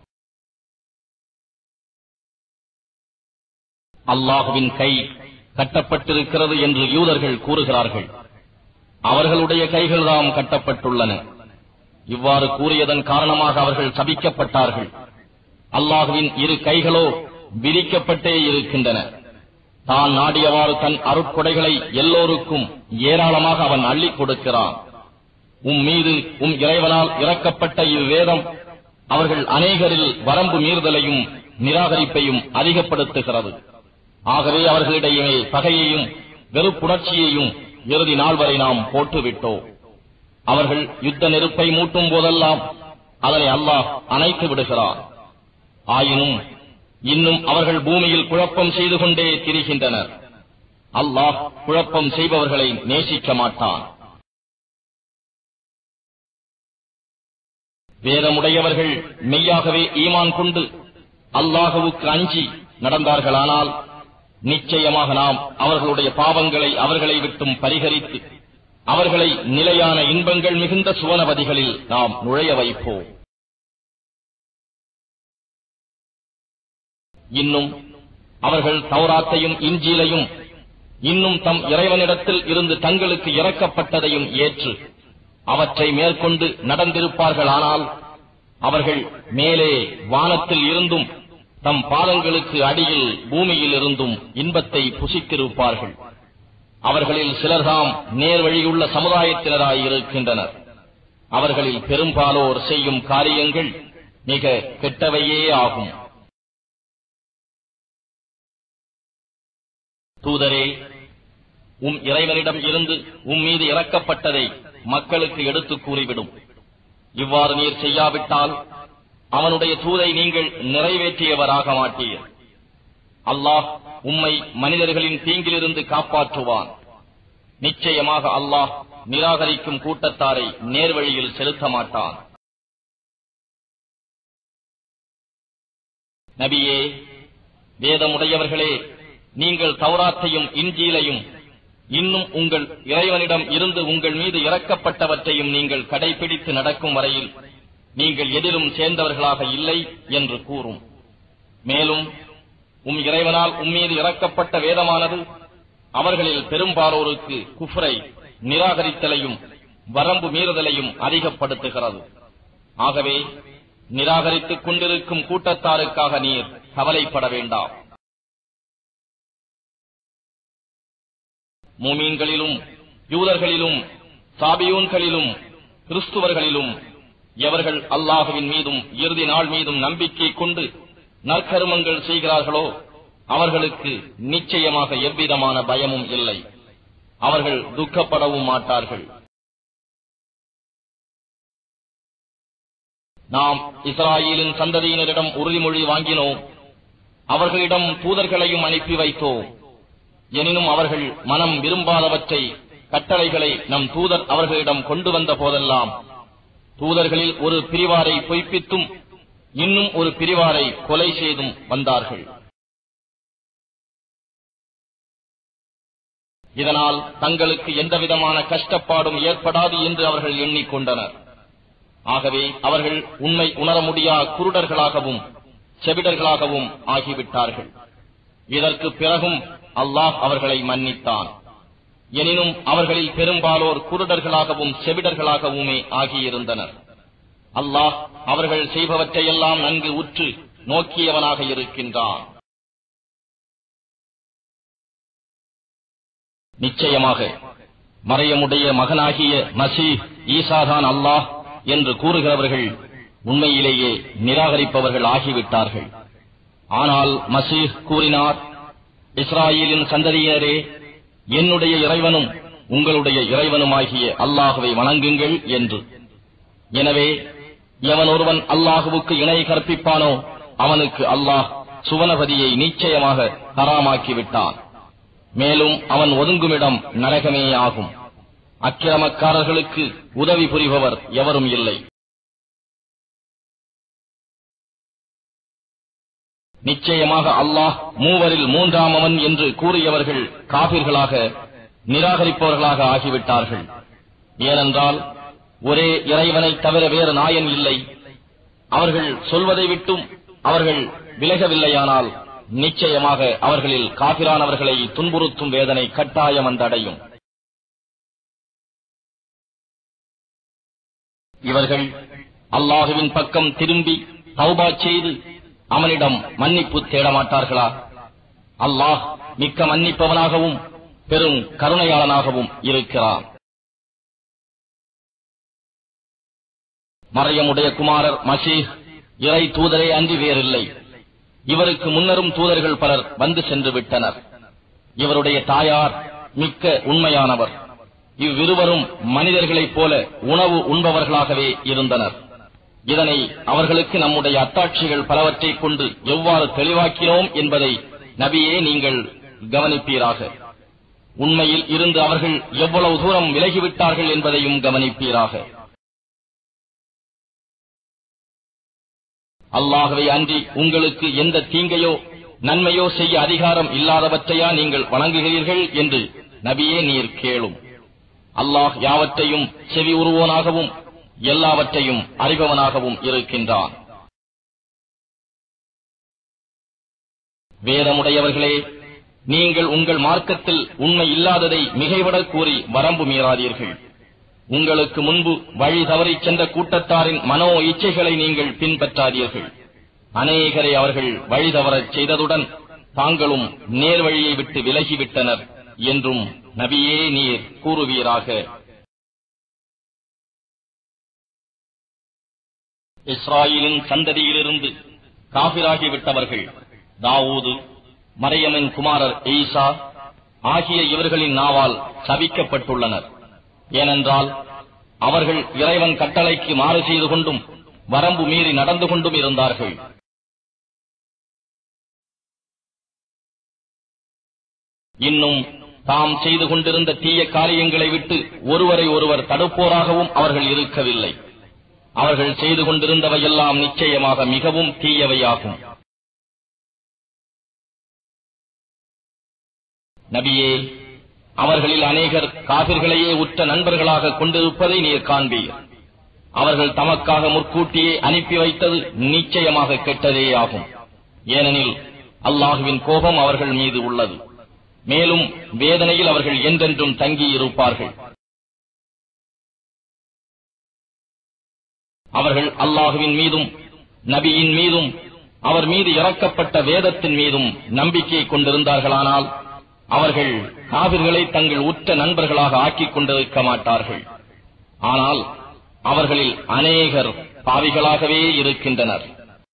அல்லாஹுவின் கை கட்டப்பட்டிருக்கிறது என்று யூதர்கள் கூறுகிறார்கள் அவர்களுடைய கைகள்தாம் கட்டப்பட்டுள்ளன இவ்வாறு கூறியதன் காரணமாக அவர்கள் சபிக்கப்பட்டார்கள் அல்லாஹுவின் இரு கைகளோ விரிக்கப்பட்டே இருக்கின்றன தான் நாடியவாறு தன் அருட்கொடைகளை எல்லோருக்கும் ஏராளமாக அவன் அள்ளிக் கொடுக்கிறான் உம் மீது உம் இறைவனால் இறக்கப்பட்ட இவ்வேதம் அவர்கள் அநேகரில் வரம்பு மீறுதலையும் நிராகரிப்பையும் அதிகப்படுத்துகிறது ஆகவே அவர்களிடையே பகையையும் வெறுப்புணர்ச்சியையும் இறுதி நாள் வரை நாம் போட்டுவிட்டோம் அவர்கள் யுத்த நெருப்பை மூட்டும் போதெல்லாம் அதனை அல்லாஹ் அணைத்து விடுகிறார் ஆயினும் இன்னும் அவர்கள் பூமியில் குழப்பம் செய்து கொண்டே திரிகின்றனர் அல்லாஹ் குழப்பம் செய்பவர்களை நேசிக்க மாட்டான் வேதமுடையவர்கள் மெய்யாகவே ஈமான் கொண்டு அல்லாஹுவுக்கு அஞ்சி நடந்தார்களானால் நிச்சயமாக நாம் அவர்களுடைய பாவங்களை அவர்களை விட்டும் பரிகரித்து அவர்களை நிலையான இன்பங்கள் மிகுந்த சுவனவதிகளில் நாம் நுழைய வைப்போம் இன்னும் அவர்கள் தௌராத்தையும் இஞ்சீலையும் இன்னும் தம் இறைவனிடத்தில் இருந்து தங்களுக்கு இறக்கப்பட்டதையும் ஏற்று அவற்றை மேற்கொண்டு நடந்திருப்பார்களானால் அவர்கள் மேலே வானத்தில் இருந்தும் தம் பாதங்களுக்கு அடியில் பூமியில் இருந்தும் இன்பத்தை புசித்திருப்பார்கள் அவர்களில் சிலர்தாம் நேர்வழியுள்ள சமுதாயத்தினராய் இருக்கின்றனர் அவர்களில் பெரும்பாலோர் செய்யும் காரியங்கள் மிக கெட்டவையே ஆகும் தூதரே உம் இறைவனிடம் இருந்து உம் மீது இறக்கப்பட்டதை மக்களுக்கு எடுத்துக் கூறிவிடும் இவ்வாறு நீர் செய்யாவிட்டால் அவனுடைய தூதை நீங்கள் நிறைவேற்றியவராக மாட்டீர் அல்லாஹ் உம்மை மனிதர்களின் தீங்கிலிருந்து காப்பாற்றுவான் நிச்சயமாக அல்லாஹ் நிராகரிக்கும் கூட்டத்தாரை நேர்வழியில் செலுத்த மாட்டான் நபியே வேதமுடையவர்களே நீங்கள் தௌராத்தையும் இஞ்சீலையும் இன்னும் உங்கள் இறைவனிடம் இருந்து உங்கள் மீது இறக்கப்பட்டவற்றையும் நீங்கள் கடைபிடித்து நடக்கும் வரையில் நீங்கள் எதிலும் சேர்ந்தவர்களாக இல்லை என்று கூறும் மேலும் உம் இறைவனால் உம்மீது இறக்கப்பட்ட வேதமானது அவர்களில் பெரும்பாலோருக்கு குஃப்ரை நிராகரித்தலையும் வரம்பு மீறுதலையும் அதிகப்படுத்துகிறது ஆகவே நிராகரித்துக் கொண்டிருக்கும் கூட்டத்தாருக்காக நீர் கவலைப்பட வேண்டாம் மூமீன்களிலும் யூதர்களிலும் சாபியூன்களிலும் கிறிஸ்துவர்களிலும் எவர்கள் அல்லாஹுவின் மீதும் இறுதி நாள் மீதும் நம்பிக்கை கொண்டு நற்கருமங்கள் செய்கிறார்களோ அவர்களுக்கு நிச்சயமாக எவ்விதமான பயமும் இல்லை அவர்கள் துக்கப்படவும் மாட்டார்கள் நாம் இஸ்ராயேலின் சந்ததியினரிடம் உறுதிமொழி வாங்கினோம் அவர்களிடம் தூதர்களையும் அனுப்பி வைத்தோம் எனினும் அவர்கள் மனம் விரும்பாதவற்றை கட்டளைகளை நம் தூதர் அவர்களிடம் கொண்டு வந்த போதெல்லாம் தூதர்களில் ஒரு பிரிவாரை பொய்ப்பித்தும் இன்னும் ஒரு பிரிவாரை கொலை செய்தும் வந்தார்கள் இதனால் தங்களுக்கு எந்தவிதமான கஷ்டப்பாடும் ஏற்படாது என்று அவர்கள் எண்ணிக்கொண்டனர் ஆகவே அவர்கள் உண்மை உணர முடியா குருடர்களாகவும் செவிடர்களாகவும் ஆகிவிட்டார்கள் இதற்கு பிறகும் அல்லாஹ் அவர்களை மன்னித்தான் எனினும் அவர்களில் பெரும்பாலோர் குருடர்களாகவும் செவிடர்களாகவுமே ஆகியிருந்தனர் அல்லாஹ் அவர்கள் செய்பவற்றையெல்லாம் நன்கு உற்று நோக்கியவனாக இருக்கின்றான் நிச்சயமாக மறையமுடைய மகனாகிய மசீஹ் ஈசாதான் அல்லாஹ் என்று கூறுகிறவர்கள் உண்மையிலேயே நிராகரிப்பவர்கள் ஆகிவிட்டார்கள் ஆனால் மசீஹ் கூறினார் இஸ்ராயேலின் சந்ததியினரே என்னுடைய இறைவனும் உங்களுடைய இறைவனுமாகிய அல்லாஹுவை வணங்குங்கள் என்று எனவே எவன் ஒருவன் அல்லாஹுவுக்கு இணை கற்பிப்பானோ அவனுக்கு அல்லாஹ் சுவனபதியை நிச்சயமாக தராமாக்கி விட்டான் மேலும் அவன் ஒதுங்குமிடம் நரகமே ஆகும் அக்கிரமக்காரர்களுக்கு உதவி புரிபவர் எவரும் இல்லை நிச்சயமாக அல்லாஹ் மூவரில் மூன்றாமவன் என்று கூறியவர்கள் காபிர்களாக நிராகரிப்பவர்களாக ஆகிவிட்டார்கள் ஏனென்றால் ஒரே இறைவனை தவிர வேறு நாயன் இல்லை அவர்கள் சொல்வதை விட்டும் அவர்கள் விலகவில்லையானால் நிச்சயமாக அவர்களில் காபிரானவர்களை துன்புறுத்தும் வேதனை கட்டாயம் வந்தடையும் இவர்கள் அல்லாஹுவின் பக்கம் திரும்பி தௌபா செய்து அவனிடம் மன்னிப்பு தேட மாட்டார்களா அல்லாஹ் மிக்க மன்னிப்பவனாகவும் பெரும் கருணையாளனாகவும் இருக்கிறான் மறையமுடைய குமாரர் மசீஹ் இறை தூதரே அன்றி வேறில்லை இவருக்கு முன்னரும் தூதர்கள் பலர் வந்து சென்று விட்டனர் இவருடைய தாயார் மிக்க உண்மையானவர் இவ்விருவரும் மனிதர்களைப் போல உணவு உண்பவர்களாகவே இருந்தனர் இதனை அவர்களுக்கு நம்முடைய அத்தாட்சிகள் பலவற்றைக் கொண்டு எவ்வாறு தெளிவாக்கினோம் என்பதை நபியே நீங்கள் கவனிப்பீராக உண்மையில் இருந்து அவர்கள் எவ்வளவு தூரம் விலகிவிட்டார்கள் என்பதையும் கவனிப்பீராக அல்லாகவே அன்றி உங்களுக்கு எந்த தீங்கையோ நன்மையோ செய்ய அதிகாரம் இல்லாதவற்றையா நீங்கள் வணங்குகிறீர்கள் என்று நபியே நீர் கேளும் அல்லாஹ் யாவற்றையும் செவி உருவோனாகவும் எல்லாவற்றையும் அறிபவனாகவும் இருக்கின்றான் வேதமுடையவர்களே நீங்கள் உங்கள் மார்க்கத்தில் உண்மை இல்லாததை மிகைவிடக் கூறி வரம்பு மீறாதீர்கள் உங்களுக்கு முன்பு வழி தவறிச் சென்ற கூட்டத்தாரின் மனோ இச்சைகளை நீங்கள் பின்பற்றாதீர்கள் அநேகரை அவர்கள் வழி தவறச் செய்ததுடன் தாங்களும் நேர் வழியை விட்டு விலகிவிட்டனர் என்றும் நபியே நீர் கூறுவீராக இஸ்ராயலின் சந்ததியிலிருந்து காபிராகிவிட்டவர்கள் தாவூது மரியமின் குமாரர் ஈசா ஆகிய இவர்களின் நாவால் சபிக்கப்பட்டுள்ளனர் ஏனென்றால் அவர்கள் இறைவன் கட்டளைக்கு மாறு செய்து கொண்டும் வரம்பு மீறி நடந்து கொண்டும் இருந்தார்கள் இன்னும் தாம் செய்து கொண்டிருந்த தீய காரியங்களை விட்டு ஒருவரை ஒருவர் தடுப்போராகவும் அவர்கள் இருக்கவில்லை அவர்கள் செய்து கொண்டிருந்தவையெல்லாம் நிச்சயமாக மிகவும் தீயவையாகும் நபியே அவர்களில் அநேகர் காபிர்களையே உற்ற நண்பர்களாக கொண்டிருப்பதை நீர் காண்பீர் அவர்கள் தமக்காக முற்கூட்டியே அனுப்பி வைத்தது நிச்சயமாக கெட்டதே ஆகும் ஏனெனில் அல்லாஹுவின் கோபம் அவர்கள் மீது உள்ளது மேலும் வேதனையில் அவர்கள் என்றென்றும் தங்கியிருப்பார்கள் அவர்கள் அல்லாஹுவின் மீதும் நபியின் மீதும் அவர் மீது இறக்கப்பட்ட வேதத்தின் மீதும் நம்பிக்கை கொண்டிருந்தார்களானால் அவர்கள் காவிர்களை தங்கள் உற்ற நண்பர்களாக ஆக்கிக் கொண்டிருக்க மாட்டார்கள் ஆனால் அவர்களில் அநேகர் பாவிகளாகவே இருக்கின்றனர்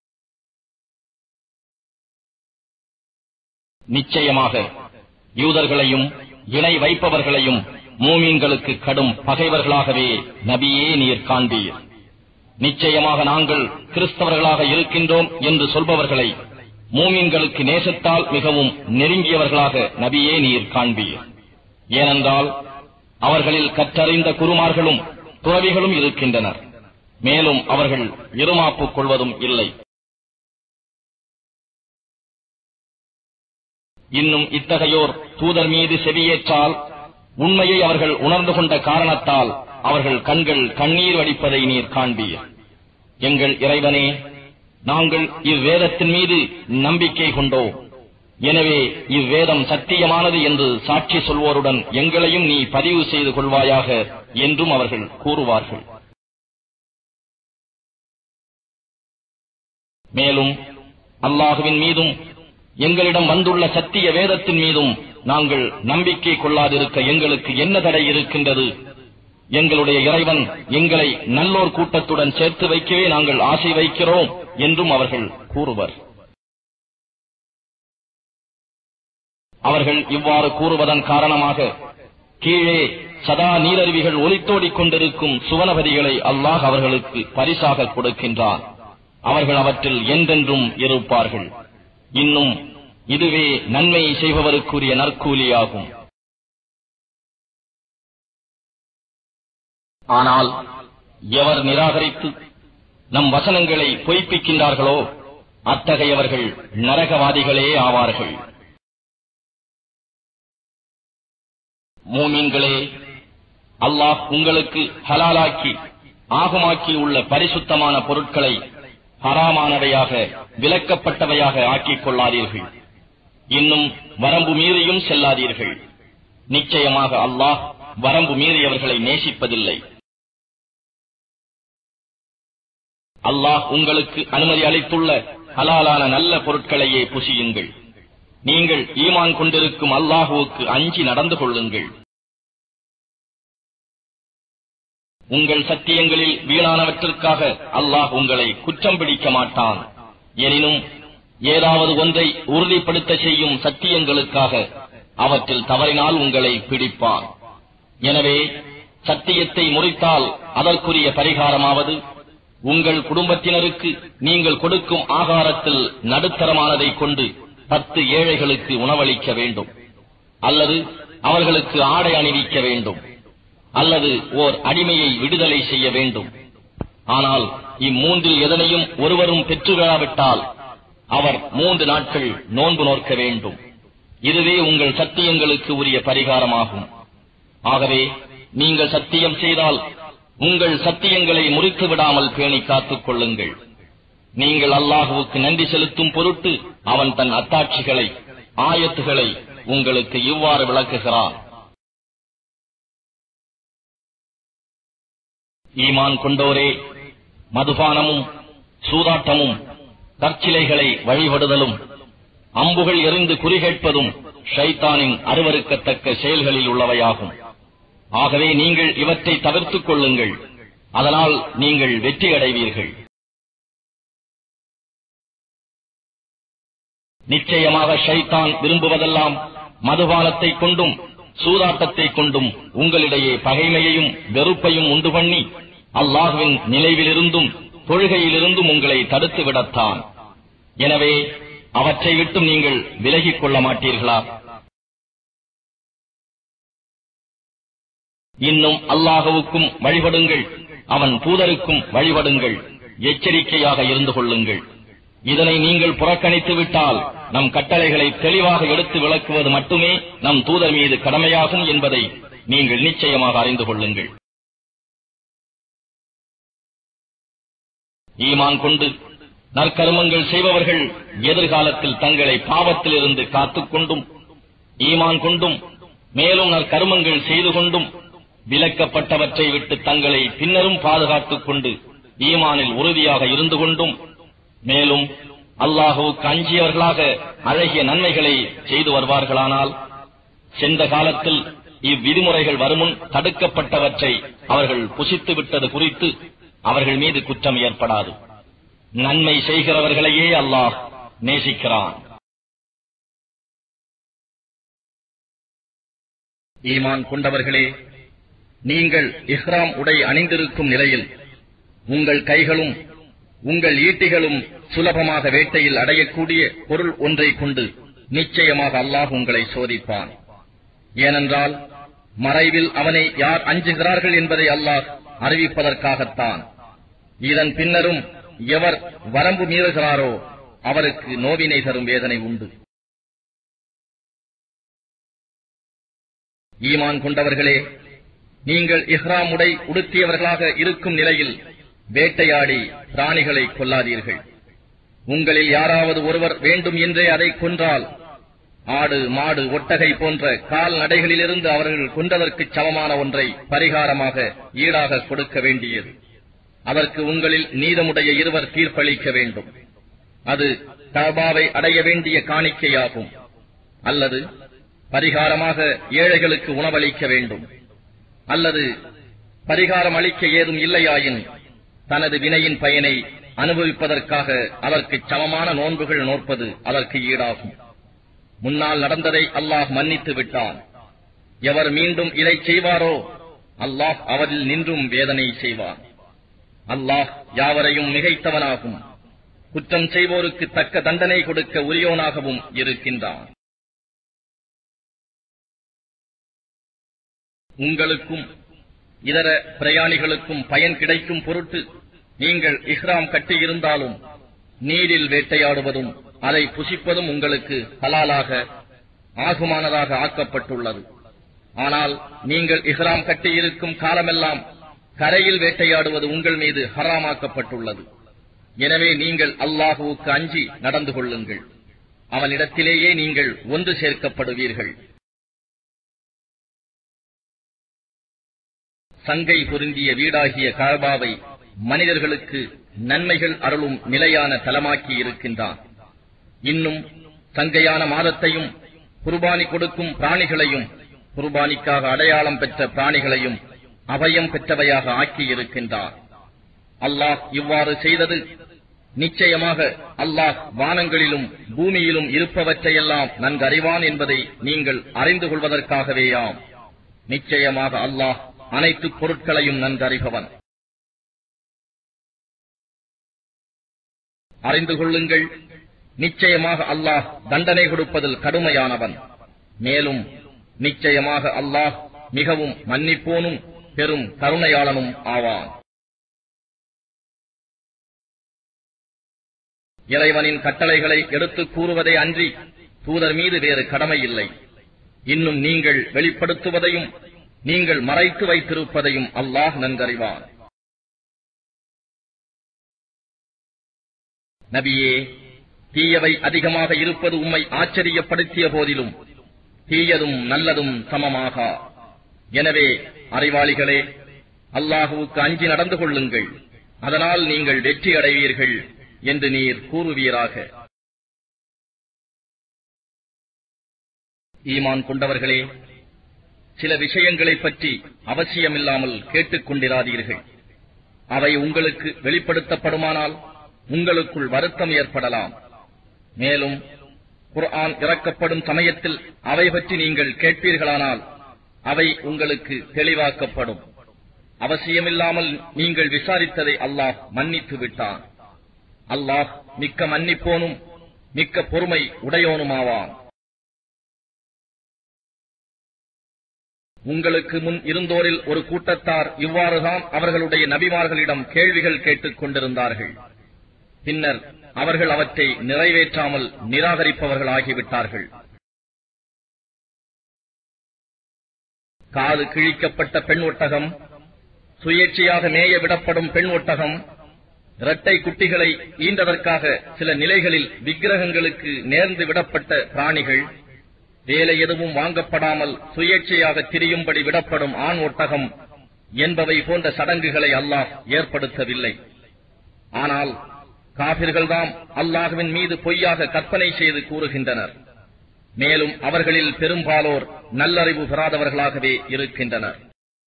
நிச்சயமாக யூதர்களையும் இணை வைப்பவர்களையும் மூமீன்களுக்கு கடும் பகைவர்களாகவே நபியே நீர் காண்பீர் நிச்சயமாக நாங்கள் கிறிஸ்தவர்களாக இருக்கின்றோம் என்று சொல்பவர்களை மூமின்களுக்கு நேசத்தால் மிகவும் நெருங்கியவர்களாக நபியே நீர் காண்பீர் ஏனென்றால் அவர்களில் கற்றறிந்த குருமார்களும் துறவிகளும் இருக்கின்றனர் மேலும் அவர்கள் இருமாப்புக் கொள்வதும் இல்லை இன்னும் இத்தகையோர் தூதர் மீது செவியேற்றால் உண்மையை அவர்கள் உணர்ந்து கொண்ட காரணத்தால் அவர்கள் கண்கள் கண்ணீர் வடிப்பதை நீர் காண்பீர் எங்கள் இறைவனே நாங்கள் இவ்வேதத்தின் மீது நம்பிக்கை கொண்டோம் எனவே இவ்வேதம் சத்தியமானது என்று சாட்சி சொல்வோருடன் எங்களையும் நீ பதிவு செய்து கொள்வாயாக என்றும் அவர்கள் கூறுவார்கள் மேலும் அல்லாஹுவின் மீதும் எங்களிடம் வந்துள்ள சத்திய வேதத்தின் மீதும் நாங்கள் நம்பிக்கை கொள்ளாதிருக்க எங்களுக்கு என்ன தடை இருக்கின்றது எங்களுடைய இறைவன் எங்களை நல்லோர் கூட்டத்துடன் சேர்த்து வைக்கவே நாங்கள் ஆசை வைக்கிறோம் என்றும் அவர்கள் கூறுவர் அவர்கள் இவ்வாறு கூறுவதன் காரணமாக கீழே சதா நீரருவிகள் ஒலித்தோடிக் கொண்டிருக்கும் சுவனபதிகளை அல்லாஹ் அவர்களுக்கு பரிசாக கொடுக்கின்றான் அவர்கள் அவற்றில் என்றென்றும் இருப்பார்கள் இன்னும் இதுவே நன்மை செய்பவருக்குரிய நற்கூலியாகும் ஆனால் எவர் நிராகரித்து நம் வசனங்களை பொய்ப்பிக்கின்றார்களோ அத்தகையவர்கள் நரகவாதிகளே ஆவார்கள் மூமீன்களே அல்லாஹ் உங்களுக்கு ஹலாலாக்கி ஆகமாக்கி உள்ள பரிசுத்தமான பொருட்களை ஹராமானவையாக விலக்கப்பட்டவையாக ஆக்கிக் கொள்ளாதீர்கள் இன்னும் வரம்பு மீறியும் செல்லாதீர்கள் நிச்சயமாக அல்லாஹ் வரம்பு மீறியவர்களை நேசிப்பதில்லை அல்லாஹ் உங்களுக்கு அனுமதி அளித்துள்ள ஹலாலான நல்ல பொருட்களையே புசியுங்கள் நீங்கள் ஈமான் கொண்டிருக்கும் அல்லாஹுவுக்கு அஞ்சி நடந்து கொள்ளுங்கள் உங்கள் சத்தியங்களில் வீணானவற்றிற்காக அல்லாஹ் உங்களை குற்றம் பிடிக்க மாட்டான் எனினும் ஏதாவது ஒன்றை உறுதிப்படுத்த செய்யும் சத்தியங்களுக்காக அவற்றில் தவறினால் உங்களை பிடிப்பான் எனவே சத்தியத்தை முறித்தால் அதற்குரிய பரிகாரமாவது உங்கள் குடும்பத்தினருக்கு நீங்கள் கொடுக்கும் ஆகாரத்தில் நடுத்தரமானதைக் கொண்டு பத்து ஏழைகளுக்கு உணவளிக்க வேண்டும் அல்லது அவர்களுக்கு ஆடை அணிவிக்க வேண்டும் அல்லது ஓர் அடிமையை விடுதலை செய்ய வேண்டும் ஆனால் இம்மூன்றில் எதனையும் ஒருவரும் பெற்றுவிடாவிட்டால் அவர் மூன்று நாட்கள் நோன்பு நோக்க வேண்டும் இதுவே உங்கள் சத்தியங்களுக்கு உரிய பரிகாரமாகும் ஆகவே நீங்கள் சத்தியம் செய்தால் உங்கள் சத்தியங்களை முறித்து விடாமல் பேணி காத்துக் கொள்ளுங்கள் நீங்கள் அல்லாஹுவுக்கு நன்றி செலுத்தும் பொருட்டு அவன் தன் அத்தாட்சிகளை ஆயத்துகளை உங்களுக்கு இவ்வாறு விளக்குகிறான் ஈமான் கொண்டோரே மதுபானமும் சூதாட்டமும் கற்சிலைகளை வழிபடுதலும் அம்புகள் எறிந்து குறிகேட்பதும் ஷைத்தானின் அருவருக்கத்தக்க செயல்களில் உள்ளவையாகும் ஆகவே நீங்கள் இவற்றை தவிர்த்துக் கொள்ளுங்கள் அதனால் நீங்கள் வெற்றி அடைவீர்கள் நிச்சயமாக ஷைத்தான் விரும்புவதெல்லாம் மதுபானத்தை கொண்டும் சூதாட்டத்தை கொண்டும் உங்களிடையே பகைமையையும் வெறுப்பையும் உண்டு பண்ணி அல்லாஹுவின் நிலைவிலிருந்தும் தொழுகையிலிருந்தும் உங்களை தடுத்து விடத்தான் எனவே அவற்றை விட்டும் நீங்கள் விலகிக் கொள்ள மாட்டீர்களா இன்னும் அல்லாஹுவுக்கும் வழிபடுங்கள் அவன் தூதருக்கும் வழிபடுங்கள் எச்சரிக்கையாக இருந்து கொள்ளுங்கள் இதனை நீங்கள் புறக்கணித்து விட்டால் நம் கட்டளைகளை தெளிவாக எடுத்து விளக்குவது மட்டுமே நம் தூதர் மீது கடமையாகும் என்பதை நீங்கள் நிச்சயமாக அறிந்து கொள்ளுங்கள் ஈமான் கொண்டு நற்கருமங்கள் செய்பவர்கள் எதிர்காலத்தில் தங்களை பாவத்திலிருந்து காத்துக் கொண்டும் ஈமான் கொண்டும் மேலும் நற்கருமங்கள் செய்து கொண்டும் விலக்கப்பட்டவற்றை விட்டு தங்களை பின்னரும் பாதுகாத்துக் கொண்டு ஈமானில் உறுதியாக இருந்து கொண்டும் மேலும் அல்லாஹுவுக்கு அஞ்சியவர்களாக அழகிய நன்மைகளை செய்து வருவார்களானால் சென்ற காலத்தில் இவ்விதிமுறைகள் வருமுன் தடுக்கப்பட்டவற்றை அவர்கள் புசித்து விட்டது குறித்து அவர்கள் மீது குற்றம் ஏற்படாது நன்மை செய்கிறவர்களையே அல்லாஹ் நேசிக்கிறான் ஈமான் கொண்டவர்களே நீங்கள் இஹ்ராம் உடை அணிந்திருக்கும் நிலையில் உங்கள் கைகளும் உங்கள் ஈட்டிகளும் சுலபமாக வேட்டையில் அடையக்கூடிய பொருள் ஒன்றை கொண்டு நிச்சயமாக அல்லாஹ் உங்களை சோதிப்பான் ஏனென்றால் மறைவில் அவனை யார் அஞ்சுகிறார்கள் என்பதை அல்லாஹ் அறிவிப்பதற்காகத்தான் இதன் பின்னரும் எவர் வரம்பு மீறுகிறாரோ அவருக்கு நோவினை தரும் வேதனை உண்டு ஈமான் கொண்டவர்களே நீங்கள் இஹ்ராம் உடை உடுத்தியவர்களாக இருக்கும் நிலையில் வேட்டையாடி பிராணிகளை கொல்லாதீர்கள் உங்களில் யாராவது ஒருவர் வேண்டும் என்றே அதை கொன்றால் ஆடு மாடு ஒட்டகை போன்ற கால்நடைகளிலிருந்து அவர்கள் கொன்றதற்கு சமமான ஒன்றை பரிகாரமாக ஈடாக கொடுக்க வேண்டியது அதற்கு உங்களில் நீதமுடைய இருவர் தீர்ப்பளிக்க வேண்டும் அது கபாவை அடைய வேண்டிய காணிக்கையாகும் அல்லது பரிகாரமாக ஏழைகளுக்கு உணவளிக்க வேண்டும் அல்லது பரிகாரம் அளிக்க ஏதும் இல்லையாயின் தனது வினையின் பயனை அனுபவிப்பதற்காக அதற்கு சமமான நோன்புகள் நோற்பது அதற்கு ஈடாகும் முன்னால் நடந்ததை அல்லாஹ் மன்னித்து விட்டான் எவர் மீண்டும் இதை செய்வாரோ அல்லாஹ் அவரில் நின்றும் வேதனை செய்வான் அல்லாஹ் யாவரையும் மிகைத்தவனாகும் குற்றம் செய்வோருக்கு தக்க தண்டனை கொடுக்க உரியோனாகவும் இருக்கின்றான் உங்களுக்கும் இதர பிரயாணிகளுக்கும் பயன் கிடைக்கும் பொருட்டு நீங்கள் இஹ்ராம் கட்டியிருந்தாலும் நீரில் வேட்டையாடுவதும் அதை புசிப்பதும் உங்களுக்கு ஹலாலாக ஆகுமானதாக ஆக்கப்பட்டுள்ளது ஆனால் நீங்கள் இஹ்ராம் கட்டியிருக்கும் காலமெல்லாம் கரையில் வேட்டையாடுவது உங்கள் மீது ஹராமாக்கப்பட்டுள்ளது எனவே நீங்கள் அல்லாஹுவுக்கு அஞ்சி நடந்து கொள்ளுங்கள் அவனிடத்திலேயே நீங்கள் ஒன்று சேர்க்கப்படுவீர்கள் சங்கை பொருந்திய வீடாகிய கழபாவை மனிதர்களுக்கு நன்மைகள் அருளும் நிலையான தலமாக்கி இருக்கின்றான் இன்னும் சங்கையான மாதத்தையும் குர்பானி கொடுக்கும் பிராணிகளையும் குர்பானிக்காக அடையாளம் பெற்ற பிராணிகளையும் அபயம் பெற்றவையாக ஆக்கி இருக்கின்றார் அல்லாஹ் இவ்வாறு செய்தது நிச்சயமாக அல்லாஹ் வானங்களிலும் பூமியிலும் இருப்பவற்றையெல்லாம் நன்கறிவான் என்பதை நீங்கள் அறிந்து கொள்வதற்காகவேயாம் நிச்சயமாக அல்லாஹ் அனைத்து பொருட்களையும் நன்கறிபவன் அறிந்து கொள்ளுங்கள் நிச்சயமாக அல்லாஹ் தண்டனை கொடுப்பதில் கடுமையானவன் மேலும் நிச்சயமாக அல்லாஹ் மிகவும் மன்னிப்போனும் பெரும் கருணையாளனும் ஆவான் இறைவனின் கட்டளைகளை எடுத்துக் கூறுவதை அன்றி தூதர் மீது வேறு கடமை இல்லை இன்னும் நீங்கள் வெளிப்படுத்துவதையும் நீங்கள் மறைத்து வைத்திருப்பதையும் அல்லாஹ் நன்கறிவான் நபியே தீயவை அதிகமாக இருப்பது உம்மை ஆச்சரியப்படுத்திய போதிலும் தீயதும் நல்லதும் சமமாக எனவே அறிவாளிகளே அல்லாஹுவுக்கு அஞ்சி நடந்து கொள்ளுங்கள் அதனால் நீங்கள் வெற்றி அடைவீர்கள் என்று நீர் கூறுவீராக ஈமான் கொண்டவர்களே சில விஷயங்களைப் பற்றி அவசியமில்லாமல் கேட்டுக் கொண்டிராதீர்கள் அவை உங்களுக்கு வெளிப்படுத்தப்படுமானால் உங்களுக்குள் வருத்தம் ஏற்படலாம் மேலும் குர்ஆன் இறக்கப்படும் சமயத்தில் அவை பற்றி நீங்கள் கேட்பீர்களானால் அவை உங்களுக்கு தெளிவாக்கப்படும் அவசியமில்லாமல் நீங்கள் விசாரித்ததை அல்லாஹ் மன்னித்து விட்டான் அல்லாஹ் மிக்க மன்னிப்போனும் மிக்க பொறுமை உடையோனுமாவான் உங்களுக்கு முன் இருந்தோரில் ஒரு கூட்டத்தார் இவ்வாறுதான் அவர்களுடைய நபிமார்களிடம் கேள்விகள் கேட்டுக் கொண்டிருந்தார்கள் பின்னர் அவர்கள் அவற்றை நிறைவேற்றாமல் நிராகரிப்பவர்களாகிவிட்டார்கள் காது கிழிக்கப்பட்ட பெண் ஒட்டகம் சுயேட்சையாக மேய விடப்படும் பெண் ஒட்டகம் இரட்டை குட்டிகளை ஈன்றதற்காக சில நிலைகளில் விக்கிரகங்களுக்கு நேர்ந்து விடப்பட்ட பிராணிகள் வேலை எதுவும் வாங்கப்படாமல் சுயேட்சையாக திரியும்படி விடப்படும் ஆண் ஒட்டகம் என்பவை போன்ற சடங்குகளை அல்லாஹ் ஏற்படுத்தவில்லை ஆனால் காபிர்கள்தாம் அல்லாஹுவின் மீது பொய்யாக கற்பனை செய்து கூறுகின்றனர் மேலும் அவர்களில் பெரும்பாலோர் நல்லறிவு பெறாதவர்களாகவே இருக்கின்றனர்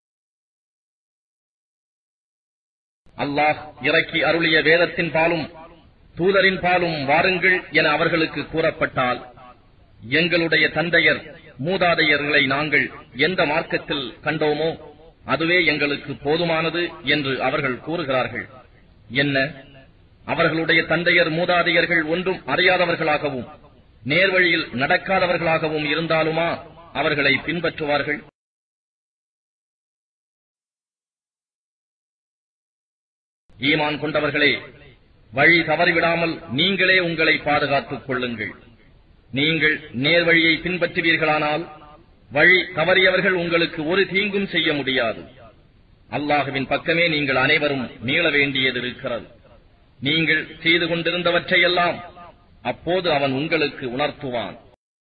அல்லாஹ் இறக்கி அருளிய வேதத்தின் பாலும் தூதரின் பாலும் வாருங்கள் என அவர்களுக்கு கூறப்பட்டால் எங்களுடைய தந்தையர் மூதாதையர்களை நாங்கள் எந்த மார்க்கத்தில் கண்டோமோ அதுவே எங்களுக்கு போதுமானது என்று அவர்கள் கூறுகிறார்கள் என்ன அவர்களுடைய தந்தையர் மூதாதையர்கள் ஒன்றும் அறியாதவர்களாகவும் நேர்வழியில் நடக்காதவர்களாகவும் இருந்தாலுமா அவர்களை பின்பற்றுவார்கள் ஈமான் கொண்டவர்களே வழி தவறிவிடாமல் நீங்களே உங்களை பாதுகாத்துக் கொள்ளுங்கள் நீங்கள் நேர்வழியை பின்பற்றுவீர்களானால் வழி தவறியவர்கள் உங்களுக்கு ஒரு தீங்கும் செய்ய முடியாது அல்லாஹுவின் பக்கமே நீங்கள் அனைவரும் மீள வேண்டியது இருக்கிறது நீங்கள் செய்து கொண்டிருந்தவற்றையெல்லாம் அப்போது அவன் உங்களுக்கு உணர்த்துவான்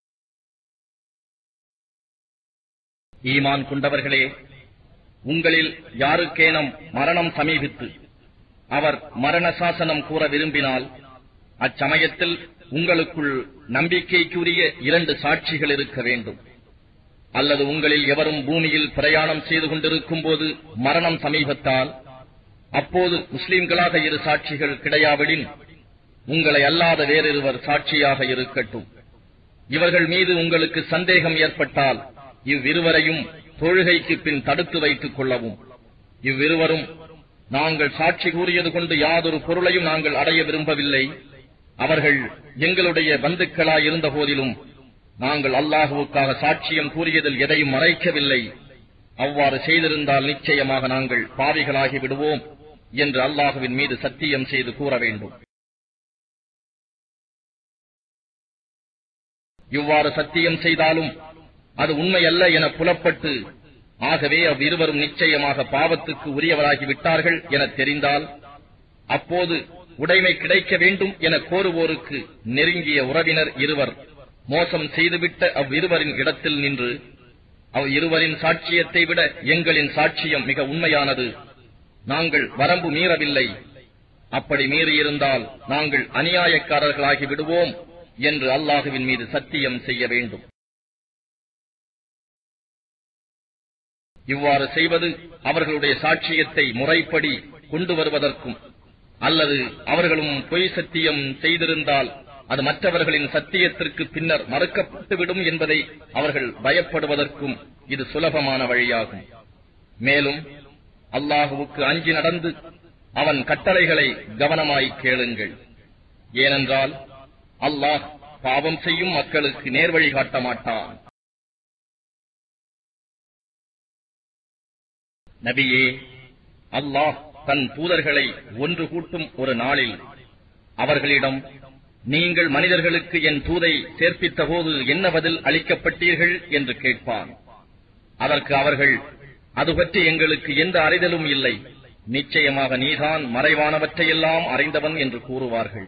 ஈமான் கொண்டவர்களே உங்களில் யாருக்கேனும் மரணம் சமீபித்து அவர் மரண சாசனம் கூற விரும்பினால் அச்சமயத்தில் உங்களுக்குள் நம்பிக்கைக்குரிய இரண்டு சாட்சிகள் இருக்க வேண்டும் அல்லது உங்களில் எவரும் பூமியில் பிரயாணம் செய்து கொண்டிருக்கும் போது மரணம் சமீபத்தால் அப்போது முஸ்லிம்களாக இரு சாட்சிகள் கிடையாவிடின் உங்களை அல்லாத வேறிருவர் சாட்சியாக இருக்கட்டும் இவர்கள் மீது உங்களுக்கு சந்தேகம் ஏற்பட்டால் இவ்விருவரையும் தொழுகைக்கு பின் தடுத்து வைத்துக் கொள்ளவும் இவ்விருவரும் நாங்கள் சாட்சி கூறியது கொண்டு யாதொரு பொருளையும் நாங்கள் அடைய விரும்பவில்லை அவர்கள் எங்களுடைய பந்துக்களாய் இருந்த போதிலும் நாங்கள் அல்லாஹுவுக்காக சாட்சியம் கூறியதில் எதையும் மறைக்கவில்லை அவ்வாறு செய்திருந்தால் நிச்சயமாக நாங்கள் பாவிகளாகி விடுவோம் என்று அல்லாஹுவின் மீது சத்தியம் செய்து கூற வேண்டும் இவ்வாறு சத்தியம் செய்தாலும் அது உண்மையல்ல என புலப்பட்டு ஆகவே அவ்விருவரும் நிச்சயமாக பாவத்துக்கு உரியவராகி விட்டார்கள் என தெரிந்தால் அப்போது உடைமை கிடைக்க வேண்டும் என கோருவோருக்கு நெருங்கிய உறவினர் இருவர் மோசம் செய்துவிட்ட அவ்விருவரின் இடத்தில் நின்று அவ் இருவரின் சாட்சியத்தை விட எங்களின் சாட்சியம் மிக உண்மையானது நாங்கள் வரம்பு மீறவில்லை அப்படி மீறியிருந்தால் நாங்கள் அநியாயக்காரர்களாகி விடுவோம் என்று அல்லாஹுவின் மீது சத்தியம் செய்ய வேண்டும் இவ்வாறு செய்வது அவர்களுடைய சாட்சியத்தை முறைப்படி கொண்டு வருவதற்கும் அல்லது அவர்களும் பொய் சத்தியம் செய்திருந்தால் அது மற்றவர்களின் சத்தியத்திற்கு பின்னர் மறுக்கப்பட்டுவிடும் என்பதை அவர்கள் பயப்படுவதற்கும் இது சுலபமான வழியாகும் மேலும் அல்லாஹுவுக்கு அஞ்சி நடந்து அவன் கட்டளைகளை கவனமாய் கேளுங்கள் ஏனென்றால் அல்லாஹ் பாவம் செய்யும் மக்களுக்கு நேர்வழி காட்ட மாட்டான் நபியே அல்லாஹ் தன் தூதர்களை ஒன்று கூட்டும் ஒரு நாளில் அவர்களிடம் நீங்கள் மனிதர்களுக்கு என் தூதை சேர்ப்பித்த போது என்ன பதில் அளிக்கப்பட்டீர்கள் என்று கேட்பான் அதற்கு அவர்கள் அது பற்றி எங்களுக்கு எந்த அறிதலும் இல்லை நிச்சயமாக நீதான் மறைவானவற்றையெல்லாம் அறிந்தவன் என்று கூறுவார்கள்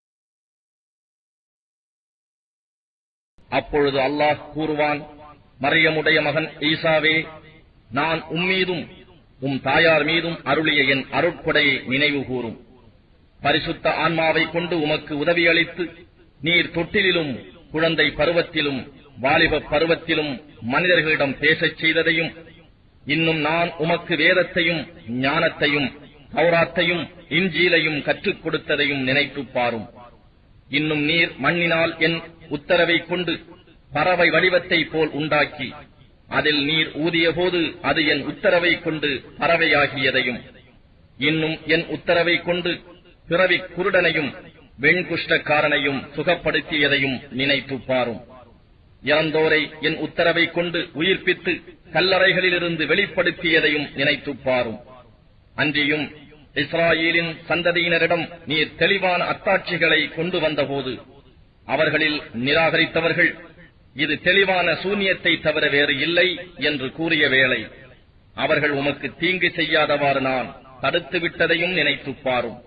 அப்பொழுது அல்லாஹ் கூறுவான் மரியமுடைய மகன் ஈசாவே நான் உம்மீதும் உம் தாயார் மீதும் அருளிய என் அருட்கொடையை நினைவு கூறும் பரிசுத்த ஆன்மாவை கொண்டு உமக்கு உதவியளித்து நீர் தொட்டிலிலும் குழந்தை பருவத்திலும் வாலிப பருவத்திலும் மனிதர்களிடம் பேசச் செய்ததையும் இன்னும் நான் உமக்கு வேதத்தையும் ஞானத்தையும் தௌராத்தையும் இஞ்சீலையும் கற்றுக் கொடுத்ததையும் நினைத்துப் பாரும் இன்னும் நீர் மண்ணினால் என் உத்தரவைக் கொண்டு பறவை வடிவத்தைப் போல் உண்டாக்கி அதில் நீர் ஊதியபோது அது என் உத்தரவைக் கொண்டு பறவையாகியதையும் இன்னும் என் உத்தரவைக் கொண்டு பிறவி குருடனையும் வெண்குஷ்டக்காரனையும் சுகப்படுத்தியதையும் நினைத்துப் பாரும் இறந்தோரை என் உத்தரவைக் கொண்டு உயிர்ப்பித்து கல்லறைகளிலிருந்து வெளிப்படுத்தியதையும் நினைத்துப் பாரும் அன்றியும் இஸ்ராயேலின் சந்ததியினரிடம் நீர் தெளிவான அத்தாட்சிகளை கொண்டு வந்தபோது அவர்களில் நிராகரித்தவர்கள் இது தெளிவான சூன்யத்தை தவிர வேறு இல்லை என்று கூறிய வேளை அவர்கள் உமக்கு தீங்கு செய்யாதவாறு நான் தடுத்து விட்டதையும் நினைத்துப் பாரும்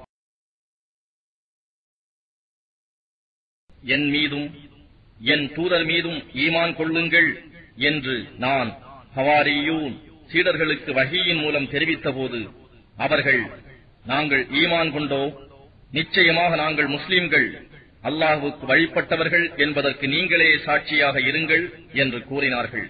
என் மீதும் என் தூதர் மீதும் ஈமான் கொள்ளுங்கள் என்று நான் ஹவாரியூன் சீடர்களுக்கு வகையின் மூலம் தெரிவித்தபோது அவர்கள் நாங்கள் ஈமான் கொண்டோ நிச்சயமாக நாங்கள் முஸ்லிம்கள் அல்லாஹுக்கு வழிபட்டவர்கள் என்பதற்கு நீங்களே சாட்சியாக இருங்கள் என்று கூறினார்கள்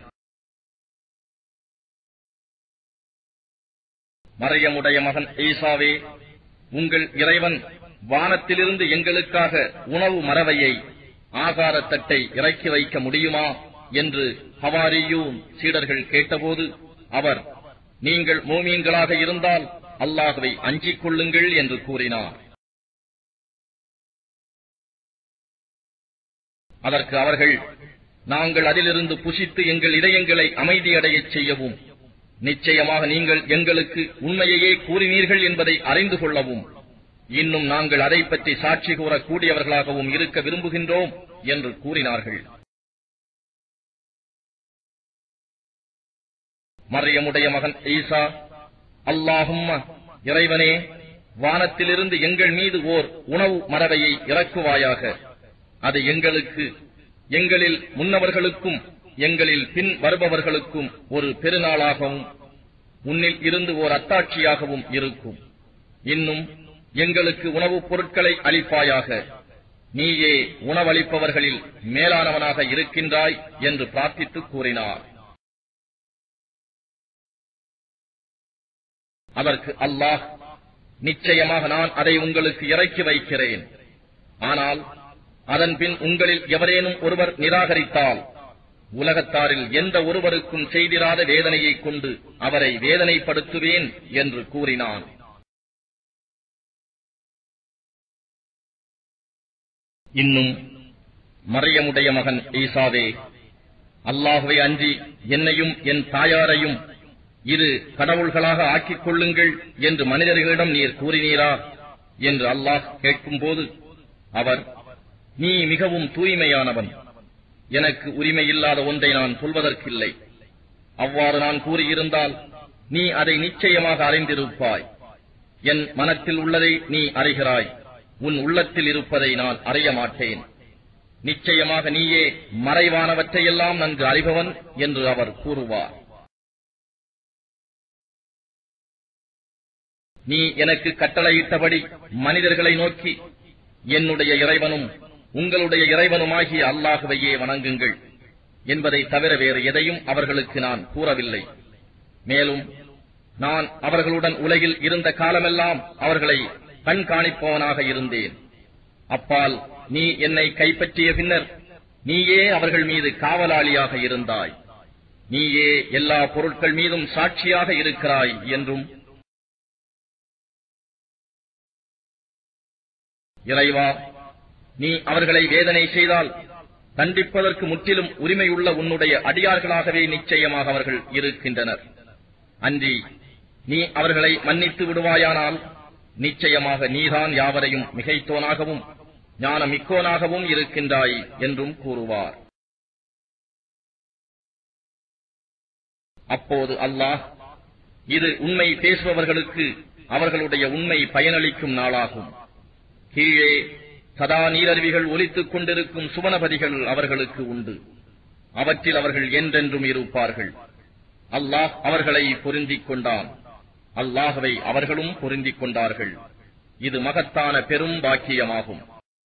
மறையமுடைய மகன் ஈசாவே உங்கள் இறைவன் வானத்திலிருந்து எங்களுக்காக உணவு மறவையை ஆகாரத்தட்டை இறக்கி வைக்க முடியுமா என்று ஹவாரியூன் சீடர்கள் கேட்டபோது அவர் நீங்கள் மூமீன்களாக இருந்தால் அல்லாஹுவை அஞ்சிக் கொள்ளுங்கள் என்று கூறினார் அதற்கு அவர்கள் நாங்கள் அதிலிருந்து புசித்து எங்கள் இதயங்களை அமைதியடையச் செய்யவும் நிச்சயமாக நீங்கள் எங்களுக்கு உண்மையையே கூறினீர்கள் என்பதை அறிந்து கொள்ளவும் இன்னும் நாங்கள் அதை பற்றி சாட்சி கூறக்கூடியவர்களாகவும் இருக்க விரும்புகின்றோம் என்று கூறினார்கள் மரியமுடைய மகன் ஈசா அல்லாஹும்ம இறைவனே வானத்திலிருந்து எங்கள் மீது ஓர் உணவு மரபையை இறக்குவாயாக அது எங்களுக்கு எங்களில் முன்னவர்களுக்கும் எங்களில் பின் வருபவர்களுக்கும் ஒரு பெருநாளாகவும் உன்னில் இருந்து ஓர் அத்தாட்சியாகவும் இருக்கும் இன்னும் எங்களுக்கு உணவுப் பொருட்களை அளிப்பாயாக நீயே உணவளிப்பவர்களில் மேலானவனாக இருக்கின்றாய் என்று பிரார்த்தித்து கூறினார் அதற்கு அல்லாஹ் நிச்சயமாக நான் அதை உங்களுக்கு இறக்கி வைக்கிறேன் ஆனால் அதன்பின் உங்களில் எவரேனும் ஒருவர் நிராகரித்தால் உலகத்தாரில் எந்த ஒருவருக்கும் செய்திராத வேதனையைக் கொண்டு அவரை வேதனைப்படுத்துவேன் என்று கூறினான் இன்னும் மரியமுடைய மகன் ஈசாவே அல்லாஹுவை அன்றி என்னையும் என் தாயாரையும் இரு கடவுள்களாக ஆக்கிக் கொள்ளுங்கள் என்று மனிதர்களிடம் நீர் கூறினீரா என்று அல்லாஹ் கேட்கும்போது அவர் நீ மிகவும் தூய்மையானவன் எனக்கு உரிமை இல்லாத ஒன்றை நான் சொல்வதற்கில்லை அவ்வாறு நான் கூறியிருந்தால் நீ அதை நிச்சயமாக அறிந்திருப்பாய் என் மனத்தில் உள்ளதை நீ அறிகிறாய் உன் உள்ளத்தில் இருப்பதை நான் அறிய மாட்டேன் நிச்சயமாக நீயே மறைவானவற்றையெல்லாம் நன்கு அறிபவன் என்று அவர் கூறுவார் நீ எனக்கு கட்டளையிட்டபடி மனிதர்களை நோக்கி என்னுடைய இறைவனும் உங்களுடைய இறைவனுமாகிய அல்லாஹுவையே வணங்குங்கள் என்பதை தவிர வேறு எதையும் அவர்களுக்கு நான் கூறவில்லை மேலும் நான் அவர்களுடன் உலகில் இருந்த காலமெல்லாம் அவர்களை கண்காணிப்பவனாக இருந்தேன் அப்பால் நீ என்னை கைப்பற்றிய பின்னர் நீயே அவர்கள் மீது காவலாளியாக இருந்தாய் நீயே எல்லா பொருட்கள் மீதும் சாட்சியாக இருக்கிறாய் என்றும் இறைவா நீ அவர்களை வேதனை செய்தால் தண்டிப்பதற்கு முற்றிலும் உரிமையுள்ள உன்னுடைய அடியார்களாகவே நிச்சயமாக அவர்கள் இருக்கின்றனர் அன்றி நீ அவர்களை மன்னித்து விடுவாயானால் நிச்சயமாக நீதான் யாவரையும் மிகைத்தோனாகவும் ஞானமிக்கோனாகவும் இருக்கின்றாய் என்றும் கூறுவார் அப்போது அல்லாஹ் இது உண்மை பேசுபவர்களுக்கு அவர்களுடைய உண்மை பயனளிக்கும் நாளாகும் கீழே சதா நீரருவிகள் ஒலித்துக் கொண்டிருக்கும் சுவனபதிகள் அவர்களுக்கு உண்டு அவற்றில் அவர்கள் என்றென்றும் இருப்பார்கள் அல்லாஹ் அவர்களை பொருந்திக் கொண்டான் அல்லாஹவை அவர்களும் பொருந்திக் கொண்டார்கள் இது மகத்தான பெரும் பாக்கியமாகும்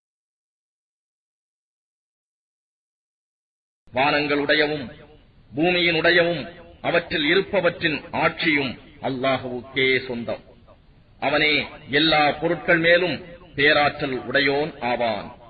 வானங்களுடையவும் பூமியினுடையவும் அவற்றில் இருப்பவற்றின் ஆட்சியும் அல்லாஹுவுக்கே சொந்தம் அவனே எல்லா பொருட்கள் மேலும் பேராற்றல் உடையோன் ஆவான்